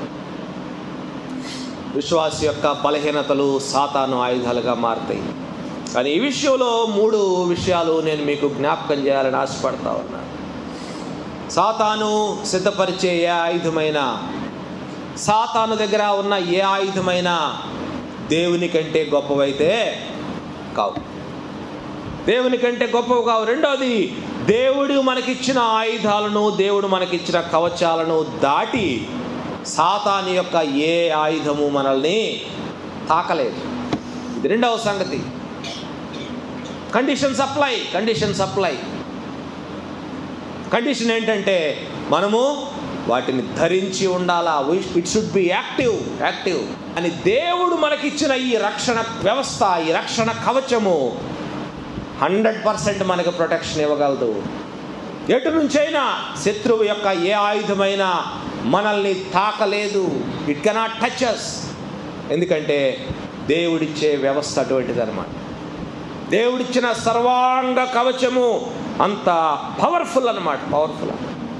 విశ్వాస యొక్క బలహీనతలు సాతాను ఆయుధాలుగా మారుతాయి కానీ ఈ విషయంలో మూడు విషయాలు నేను మీకు జ్ఞాపకం చేయాలని ఆశపడతా ఉన్నాను సాతాను సిద్ధపరిచే ఏ ఆయుధమైన సాతాను దగ్గర ఉన్న ఏ ఆయుధమైన దేవుని కంటే గొప్పవైతే కావు దేవుని కంటే గొప్పవి కావు రెండవది దేవుడు మనకిచ్చిన ఆయుధాలను దేవుడు మనకిచ్చిన కవచాలను దాటి సాతాని యొక్క ఏ ఆయుధము మనల్ని తాకలేదు ఇది రెండవ సంగతి condition supply condition supply condition ఏంటంటే మనము వాటిని ధరించి ఉండాలా it should be active active అని దేవుడు మనకిచ్చిన ఈ రక్షణ వ్యవస్థ ఈ రక్షణ కవచము హండ్రెడ్ పర్సెంట్ మనకు ప్రొటెక్షన్ ఇవ్వగలదు ఎటు నుంచైనా శత్రువు యొక్క ఏ ఆయుధమైనా మనల్ని తాకలేదు ఇట్ కెనాట్ టచ్ అస్ ఎందుకంటే దేవుడిచ్చే వ్యవస్థ అటువంటిది అనమాట దేవుడిచ్చిన సర్వాంగ కవచము అంత పవర్ఫుల్ అనమాట పవర్ఫుల్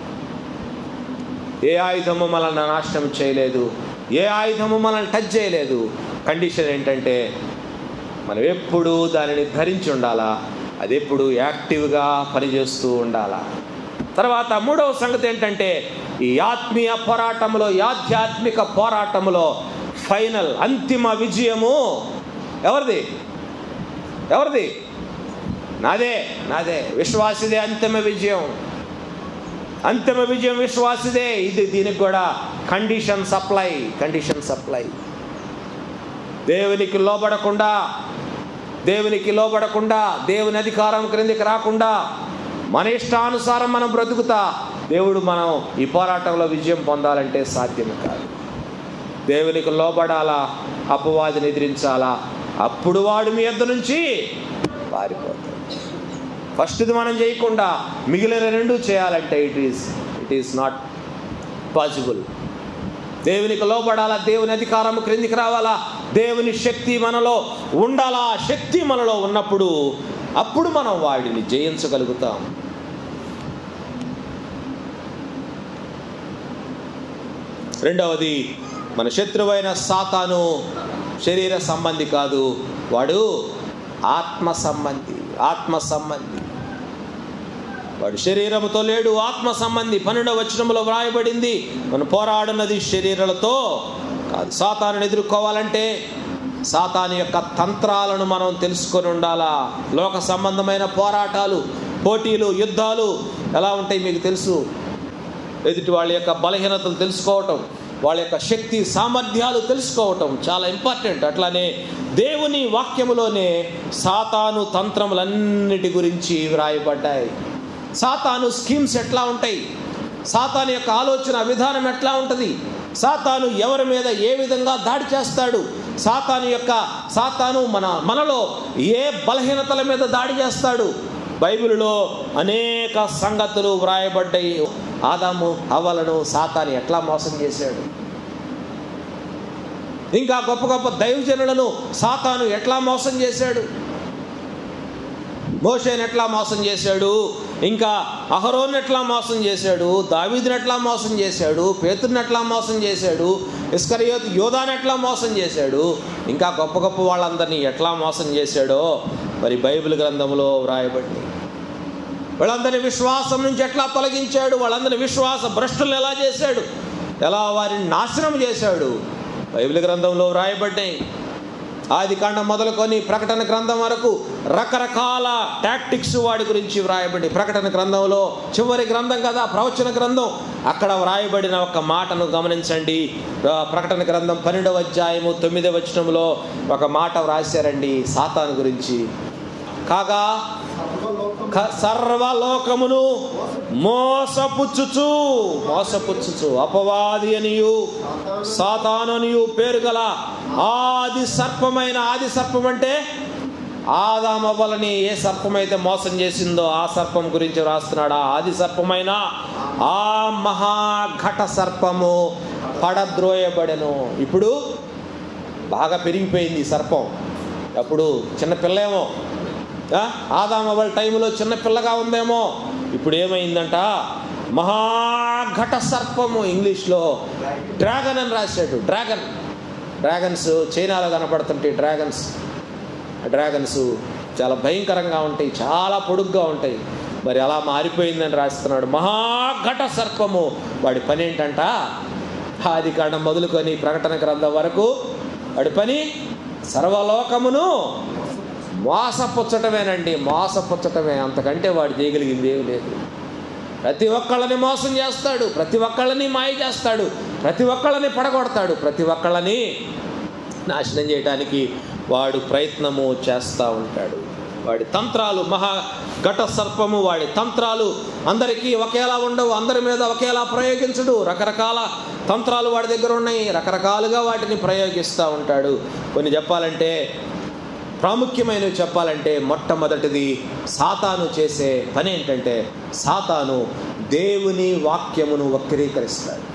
ఏ ఆయుధము మనల్ని నాశనం చేయలేదు ఏ ఆయుధము మనల్ని టచ్ చేయలేదు కండిషన్ ఏంటంటే మనం ఎప్పుడు దానిని ధరించి ఉండాలా అది ఎప్పుడు యాక్టివ్గా పనిచేస్తూ ఉండాలా తర్వాత మూడవ సంగతి ఏంటంటే ఈ ఆత్మీయ పోరాటంలో ఈ ఆధ్యాత్మిక పోరాటంలో ఫైనల్ అంతిమ విజయము ఎవరిది ఎవరిది నాదే నాదే విశ్వాసిదే అంతిమ విజయం అంతిమ విజయం విశ్వాసిదే ఇది దీనికి కూడా కండిషన్ సప్లై కండిషన్ సప్లై దేవునికి లోబడకుండా దేవునికి లోబడకుండా దేవుని అధికారం క్రిందికి రాకుండా మన ఇష్టానుసారం మనం బ్రతుకుతా దేవుడు మనం ఈ పోరాటంలో విజయం పొందాలంటే సాధ్యం కాదు దేవునికి లోబడాలా అపవాదిని ఎదిరించాలా అప్పుడు వాడు మీ యొద్ద నుంచి పారిపోతాడు ఫస్ట్ది మనం చేయకుండా మిగిలిన రెండు చేయాలంటే it is it is not possible దేవునికి లోపడాలా దేవుని అధికారం క్రిందికి రావాలా దేవుని శక్తి మనలో ఉండాలా ఆ శక్తి మనలో ఉన్నప్పుడు అప్పుడు మనం వాడిని జయించగలుగుతాం రెండవది మన శత్రువైన సాతాను శరీర సంబంధి కాదు వాడు ఆత్మ సంబంధి ఆత్మ సంబంధి వాడు శరీరముతో లేడు ఆత్మ సంబంధి పన్నెండవ వచనంలో వ్రాయబడింది మనం పోరాడున్నది శరీరాలతో కాదు సాతాను ఎదుర్కోవాలంటే సాతాను యొక్క తంత్రాలను మనం తెలుసుకొని ఉండాలా లోక సంబంధమైన పోరాటాలు పోటీలు యుద్ధాలు ఎలా ఉంటాయి మీకు తెలుసు ఎదుటి వాళ్ళ యొక్క బలహీనతలు తెలుసుకోవటం వాళ్ళ యొక్క శక్తి సామర్థ్యాలు తెలుసుకోవటం చాలా ఇంపార్టెంట్ అట్లానే దేవుని వాక్యములోనే సాతాను తంత్రములన్నిటి గురించి వ్రాయబడ్డాయి సాతాను స్కీమ్స్ ఎట్లా ఉంటాయి సాతాను యొక్క ఆలోచన విధానం ఎట్లా ఉంటుంది సాతాను ఎవరి మీద ఏ విధంగా దాడి చేస్తాడు సాతాను యొక్క సాతాను మన మనలో ఏ బలహీనతల మీద దాడి చేస్తాడు బైబిల్లో అనేక సంగతులు వ్రాయబడ్డాయి ఆదాము హవ్వలను సాతాను ఎట్లా మోసం చేశాడు ఇంకా గొప్ప గొప్ప దైవజనులను సాతాను ఎట్లా మోసం చేశాడు మోషేని ఎట్లా మోసం చేశాడు ఇంకా అహరోన్ ఎట్లా మోసం చేశాడు దావీదుని ఎట్లా మోసం చేశాడు పేతుర్ని ఎట్లా మోసం చేశాడు ఇస్కరియోత్ యోధాని ఎట్లా మోసం చేశాడు ఇంకా గొప్ప గొప్ప వాళ్ళందరినీ ఎట్లా మోసం చేశాడో మరి బైబిల్ గ్రంథంలో వ్రాయబడి వాళ్ళందరినీ విశ్వాసం నుంచి ఎట్లా తొలగించాడు వాళ్ళందరినీ విశ్వాస భ్రష్టులు ఎలా చేశాడు ఎలా వారిని నాశనం చేశాడు బైబిల్ గ్రంథంలో వ్రాయబడ్డాయి ఆది కాండం మొదలుకొని ప్రకటన గ్రంథం వరకు రకరకాల టాక్టిక్స్ వాడి గురించి వ్రాయబడి ప్రకటన గ్రంథంలో చివరి గ్రంథం కదా ప్రవచన గ్రంథం అక్కడ వ్రాయబడిన ఒక మాటను గమనించండి ఆ, ప్రకటన గ్రంథం పన్నెండవ అధ్యాయము తొమ్మిదవ వచనంలో ఒక మాట వ్రాశారండి సాతాను గురించి కాగా క- సర్వలోకమును మోసపుచ్చుచు మోసపుచ్చుచు అపవాది అనియు సాతాననియు పేరు గల ఆది సర్పమైన ఆది సర్పం అంటే ఆదామవ్వలని ఏ సర్పం అయితే మోసం చేసిందో ఆ సర్పం గురించి రాస్తున్నాడు ఆ ఆది సర్పమైన ఆ మహాఘట సర్పము పడద్రోయబడెను ఇప్పుడు బాగా పెరిగిపోయింది ఈ సర్పం అప్పుడు చిన్న పిల్లేమో ఆదామవల్ టైంలో చిన్న పిల్లగా ఉందేమో ఇప్పుడు ఏమైందంట మహాఘట సర్పము ఇంగ్లీష్లో డ్రాగన్ అని రాశాడు డ్రాగన్ డ్రాగన్స్ చైనాలో కనపడుతుంటాయి డ్రాగన్స్ డ్రాగన్స్ చాలా భయంకరంగా ఉంటాయి చాలా పొడుగ్గా ఉంటాయి మరి అలా మారిపోయిందని రాస్తున్నాడు మహాఘట సర్పము వాడి పని ఏంటంట ఆది కాండం మొదలుకొని ప్రకటన గ్రంథం వరకు వాడి పని సర్వలోకమును మోసపుచ్చటమేనండి మోసపుచ్చటమే అంతకంటే వాడు చేయగలిగింది ఏమి లేదు ప్రతి ఒక్కళ్ళని మోసం చేస్తాడు ప్రతి ఒక్కళ్ళని మాయ చేస్తాడు ప్రతి ఒక్కళ్ళని పడగొడతాడు ప్రతి ఒక్కళ్ళని నాశనం చేయడానికి వాడు ప్రయత్నము చేస్తూ ఉంటాడు వాడి తంత్రాలు మహా ఘట సర్పము వాడి తంత్రాలు అందరికీ ఒకేలా ఉండవు అందరి మీద ఒకేలా ప్రయోగించడు రకరకాల తంత్రాలు వాడి దగ్గర ఉన్నాయి రకరకాలుగా వాటిని ప్రయోగిస్తూ ఉంటాడు కొన్ని చెప్పాలంటే ప్రాముఖ్యమైనవి చెప్పాలంటే మొట్టమొదటిది సాతాను చేసే పని ఏంటంటే సాతాను దేవుని వాక్యమును వక్రీకరిస్తాడు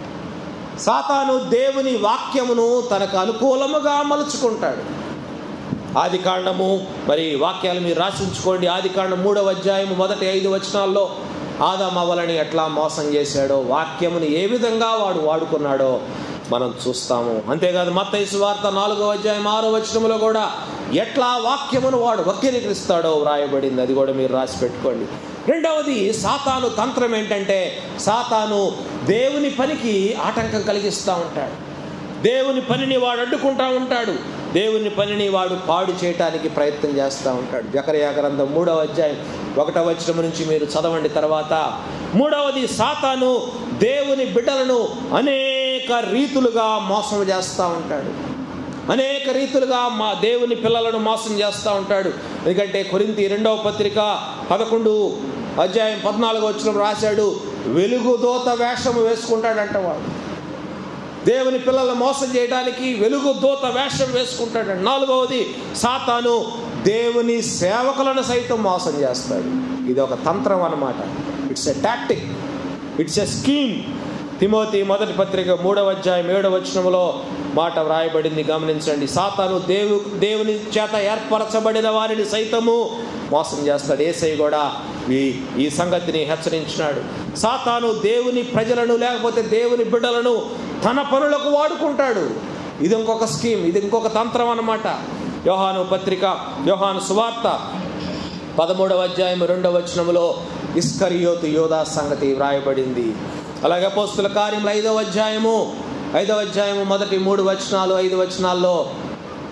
సాతాను దేవుని వాక్యమును తనకు అనుకూలముగా మలుచుకుంటాడు ఆది కాండము మరి వాక్యాలు మీరు రాసి ఉంచుకోండి ఆది కాండం మూడవ అధ్యాయము మొదటి ఐదు వచనాల్లో ఆదామవలని ఎట్లా మోసం చేశాడో వాక్యమును ఏ విధంగా వాడు వాడుకున్నాడో మనం చూస్తాము అంతేకాదు మత్తైసు వార్త నాలుగవ అధ్యాయం ఆరో వచనంలో కూడా ఎట్లా వాక్యమును వాడు వక్రీకరిస్తాడో వ్రాయబడింది అది కూడా మీరు రాసి పెట్టుకోండి రెండవది సాతాను తంత్రం ఏంటంటే సాతాను దేవుని పనికి ఆటంకం కలిగిస్తూ ఉంటాడు దేవుని పనిని వాడు అడ్డుకుంటా ఉంటాడు దేవుని పనిని వాడు పాడు చేయటానికి ప్రయత్నం చేస్తూ ఉంటాడు జకరయా గ్రంథం మూడవ అధ్యాయం ఒకటవ వచనం నుంచి మీరు చదవండి తర్వాత మూడవది సాతాను దేవుని బిడ్డలను అనేక రీతులుగా మోసం చేస్తూ ఉంటాడు అనేక రీతులుగా మా దేవుని పిల్లలను మోసం చేస్తూ ఉంటాడు ఎందుకంటే కొరింతి రెండవ పత్రిక పదకొండు అధ్యాయం పద్నాలుగు వచ్చిన రాశాడు వెలుగు దోత వేషము వేసుకుంటాడంట వాడు దేవుని పిల్లలను మోసం చేయడానికి వెలుగు దూత వేషం వేసుకుంటాడు నాలుగవది సాతాను దేవుని సేవకులను సైతం మోసం చేస్తాడు ఇది ఒక తంత్రం అన్నమాట it's a tactic it's a scheme తిమోతి మొదటి పత్రిక మూడవ అధ్యాయం ఏడవ వచనంలో మాట వ్రాయబడింది గమనించండి సాతాను దేవు దేవుని చేత ఏర్పరచబడిన వారిని సైతము మోసం చేస్తాడు ఏసై కూడా ఈ ఈ సంగతిని హెచ్చరించినాడు సాతాను దేవుని ప్రజలను లేకపోతే దేవుని బిడ్డలను తన పనులకు వాడుకుంటాడు ఇది ఇంకొక స్కీమ్ ఇది ఇంకొక తంత్రం అన్నమాట యోహాను పత్రిక యోహాను సువార్త పదమూడవ అధ్యాయం రెండవ వచనములో ఇస్కరియోతు యోధా సంగతి వ్రాయబడింది అలాగే పోస్తుల కార్యములు ఐదవ అధ్యాయము ఐదవ అధ్యాయము మొదటి మూడు వచనాలు ఐదు వచనాల్లో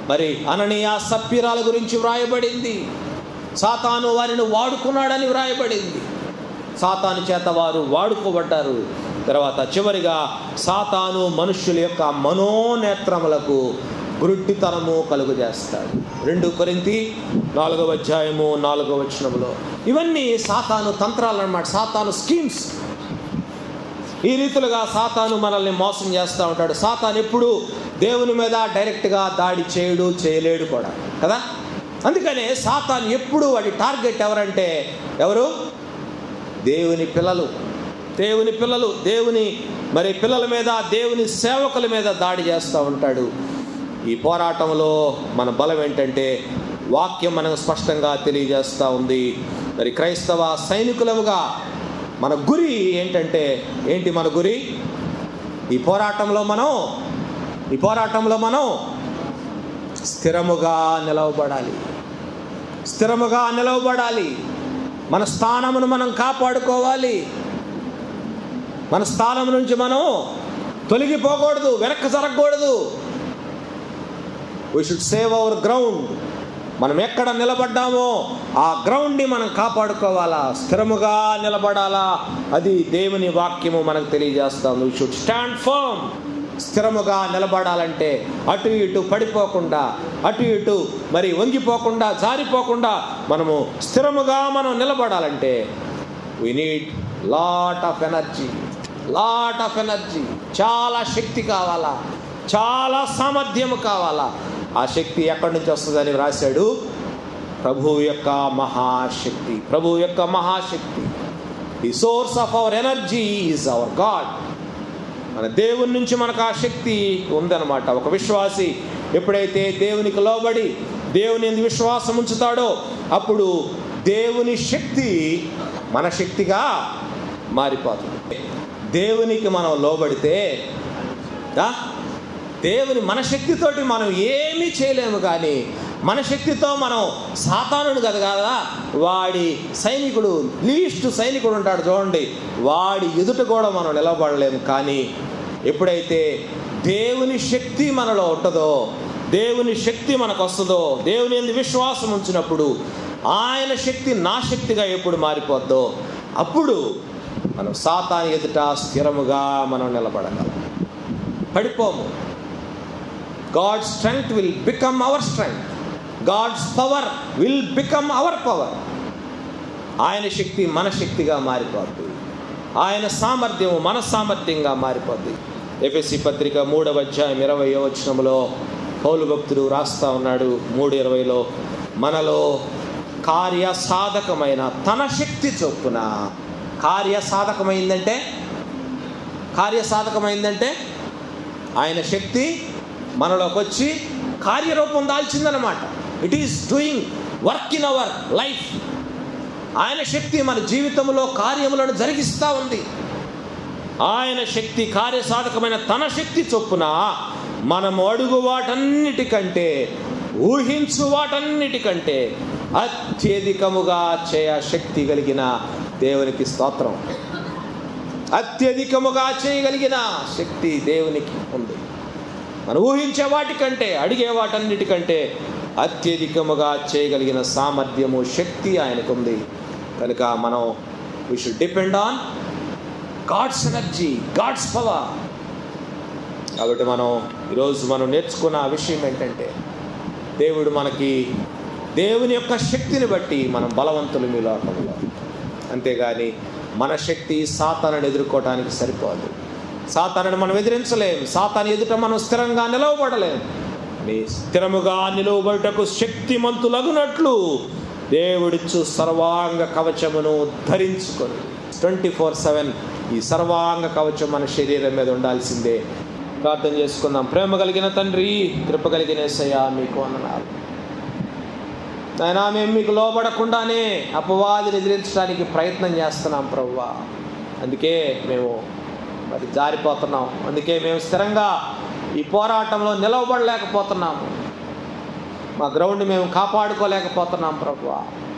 మరి అననీయ సప్పిరాల గురించి వ్రాయబడింది సాతాను వారిని వాడుకున్నాడని వ్రాయబడింది సాతాను చేత వారు వాడుకోబడ్డారు తర్వాత చివరిగా సాతాను మనుష్యుల యొక్క మనోనేత్రములకు గురుడ్డితనము కలుగు చేస్తాడు రెండు కొరింతి నాలుగవ అధ్యాయము నాలుగవ వచనములో ఇవన్నీ సాతాను తంత్రాలు అన్నమాట సాతాను స్కీమ్స్ ఈ రీతిలుగా సాతాను మనల్ని మోసం చేస్తూ ఉంటాడు సాతాను ఎప్పుడు దేవుని మీద డైరెక్ట్గా దాడి చేయడు చేయలేడు కూడా కదా అందుకనే సాతాను ఎప్పుడు వాడి టార్గెట్ ఎవరంటే ఎవరు దేవుని పిల్లలు దేవుని పిల్లలు దేవుని మరి పిల్లల మీద దేవుని సేవకుల మీద దాడి చేస్తూ ఉంటాడు ఈ పోరాటంలో మన బలం ఏంటంటే వాక్యం మనకు స్పష్టంగా తెలియజేస్తూ ఉంది మరి క్రైస్తవ సైనికులముగా మన గురి ఏంటంటే ఏంటి మన గురి ఈ పోరాటంలో మనం ఈ పోరాటంలో మనం స్థిరముగా నిలవబడాలి స్థిరముగా నిలవబడాలి మన స్థానమును మనం కాపాడుకోవాలి మన స్థానం నుంచి మనం తొలగిపోకూడదు వెనక్కి జరగకూడదు we should save our ground మనం ఎక్కడ నిలబడ్డామో ఆ గ్రౌండ్ని మనం కాపాడుకోవాలా స్థిరముగా నిలబడాలా అది దేవుని వాక్యము మనకు తెలియజేస్తాం వీ షుడ్ స్టాండ్ ఫర్మ్ స్థిరముగా నిలబడాలంటే అటు ఇటు పడిపోకుండా అటు ఇటు మరి వంగిపోకుండా జారిపోకుండా మనము స్థిరముగా మనం నిలబడాలంటే we need lot of energy lot of energy చాలా శక్తి కావాలా చాలా సామర్థ్యము కావాలా ఆ శక్తి ఎక్కడి నుంచి వస్తుందని రాశాడు ప్రభువు యొక్క మహాశక్తి ప్రభువు యొక్క మహాశక్తి the source of our energy is our God మన దేవుని నుంచి మనకు ఆ శక్తి ఉందన్నమాట ఒక విశ్వాసి ఎప్పుడైతే దేవునికి లోబడి దేవుని ఎందు విశ్వాసం ఉంచుతాడో అప్పుడు దేవుని శక్తి మన శక్తిగా మారిపోతుంది దేవునికి మనం లోబడితే ఆ, దేవుని మన శక్తితోటి మనం ఏమీ చేయలేము కానీ మన శక్తితో మనం సాతానుడు కదా కదా వాడి సైనికుడు లీస్ట్ సైనికుడు ఉంటాడు చూడండి వాడి ఎదుట కూడా మనం నిలబడలేము కానీ ఎప్పుడైతే దేవుని శక్తి మనలో ఉంటుందో దేవుని శక్తి మనకు వస్తుందో దేవుని ఎందు విశ్వాసం ఉంచినప్పుడు ఆయన శక్తి నా శక్తిగా ఎప్పుడు మారిపోద్దో అప్పుడు మనం సాతాని ఎదుట స్థిరముగా మనం నిలబడగలం పడిపోము God strength will become our strength God's power will become our power ఆయన శక్తి మన శక్తిగా మారిపోద్ది ఆయన సామర్థ్యం మన సామర్థ్యంగా మారిపోద్ది ఎఫ్ఎస్సి పత్రిక మూడవ అధ్యాయం ఇరవై వచనంలో పౌలు భక్తుడు రాస్తా ఉన్నాడు మూడు ఇరవైలో మనలో కార్యసాధకమైన తన శక్తి చొప్పున కార్యసాధకమైందంటే కార్యసాధకమైందంటే ఆయన శక్తి మనలోకి వచ్చి కార్యరూపం దాల్చిందనమాట it is doing work in our life ఆయన శక్తి మన జీవితంలో కార్యములను జరిగిస్తూ ఉంది ఆయన శక్తి కార్యసాధకమైన తన శక్తి చొప్పున మనము అడుగు వాటన్నిటికంటే ఊహించు వాటన్నిటికంటే అత్యధికముగా చేయ శక్తి కలిగిన దేవునికి స్తోత్రం అత్యధికముగా చేయగలిగిన శక్తి దేవునికి ఉంది మనం ఊహించే వాటికంటే అడిగే వాటన్నిటికంటే అత్యధికముగా చేయగలిగిన సామర్థ్యము శక్తి ఆయనకు ఉంది కనుక మనం we should depend on God's energy God's power కాబట్టి మనం ఈరోజు మనం నేర్చుకున్న విషయం ఏంటంటే దేవుడు మనకి దేవుని యొక్క శక్తిని బట్టి మనం బలవంతులు మీ లోకంలో అంతేగాని మన శక్తి సాతాను ఎదుర్కోవడానికి సరిపోదు సాతాను మనం ఎదిరించలేం సాతాను ఎదుట మనం స్థిరంగా నిలవబడలేం నీ స్థిరముగా నిలవబడుటకు శక్తిమంతులగునట్లు దేవుడిచ్చు సర్వాంగ కవచమును ధరించుకొని ట్వంటీ ఫోర్ సెవెన్ ఈ సర్వాంగ కవచం మన శరీరం మీద ఉండాల్సిందే ప్రార్థన చేసుకుందాం ప్రేమ కలిగిన తండ్రి కృప కలిగిన ఏసయ్యా మీకు అన్నారు నాయనా మేము మీకు లోబడకుండానే అపవాదిని ఎదిరించడానికి ప్రయత్నం చేస్తున్నాం ప్రవ్వా అందుకే మేము మరి జారిపోతున్నాం అందుకే మేము స్థిరంగా ఈ పోరాటంలో నిలవబడలేకపోతున్నాము మా గ్రౌండ్ మేము కాపాడుకోలేకపోతున్నాం ప్రభు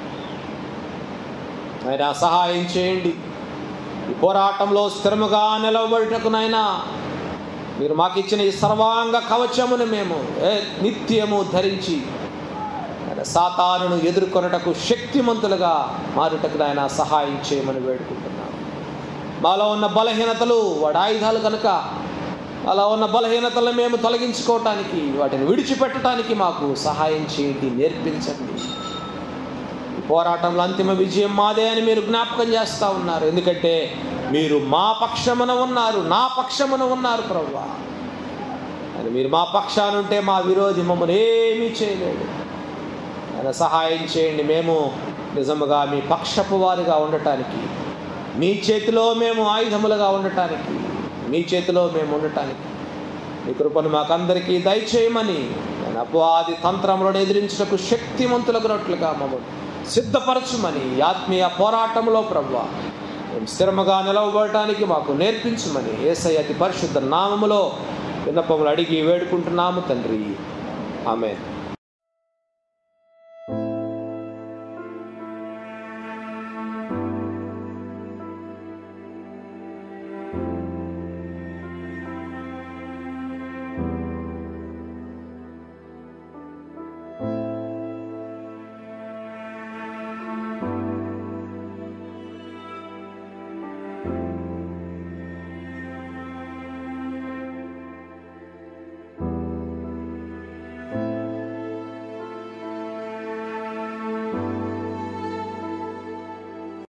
ఆయన సహాయం చేయండి ఈ పోరాటంలో స్థిరముగా నిలవబడుటకు నాయన మీరు మాకు ఇచ్చిన ఈ సర్వాంగ కవచమును మేము ఏ నిత్యము ధరించి ఆయన సాతానును ఎదుర్కొనటకు శక్తిమంతులుగా మారుటకు ఆయన సహాయం చేయమని వేడుకుంటున్నాను మాలో ఉన్న బలహీనతలు వాడి ఆయుధాలు కనుక అలా ఉన్న బలహీనతలను మేము తొలగించుకోవటానికి వాటిని విడిచిపెట్టడానికి మాకు సహాయం చేయండి నేర్పించండి ఈ పోరాటంలో అంతిమ విజయం మాదే అని మీరు జ్ఞాపకం చేస్తూ ఉన్నారు ఎందుకంటే మీరు మా పక్షమున ఉన్నారు నా పక్షమున ఉన్నారు ప్రభు అని మీరు మా పక్షాన ఉంటే మా విరోధి మమ్మల్ని ఏమీ చేయలేడు ఆయన సహాయం చేయండి మేము నిజముగా మీ పక్షపు వారిగా ఉండటానికి మీ చేతిలో మేము ఆయుధములుగా ఉండటానికి మీ చేతిలో మేము ఉండటానికి మీ కృపను మాకందరికీ దయచేయమని నేను అపవాది తంత్రములను ఎదిరించుటకు శక్తిమంతులగునట్లుగా మమ్మల్ని సిద్ధపరచుమని ఈ ఆత్మీయ పోరాటంలో ప్రభు మేము స్థిరముగా నిలవబడటానికి మాకు నేర్పించమని ఏసై అతి పరిశుద్ధ నామములో విన్నపములు అడిగి వేడుకుంటున్నాము తండ్రి ఆమె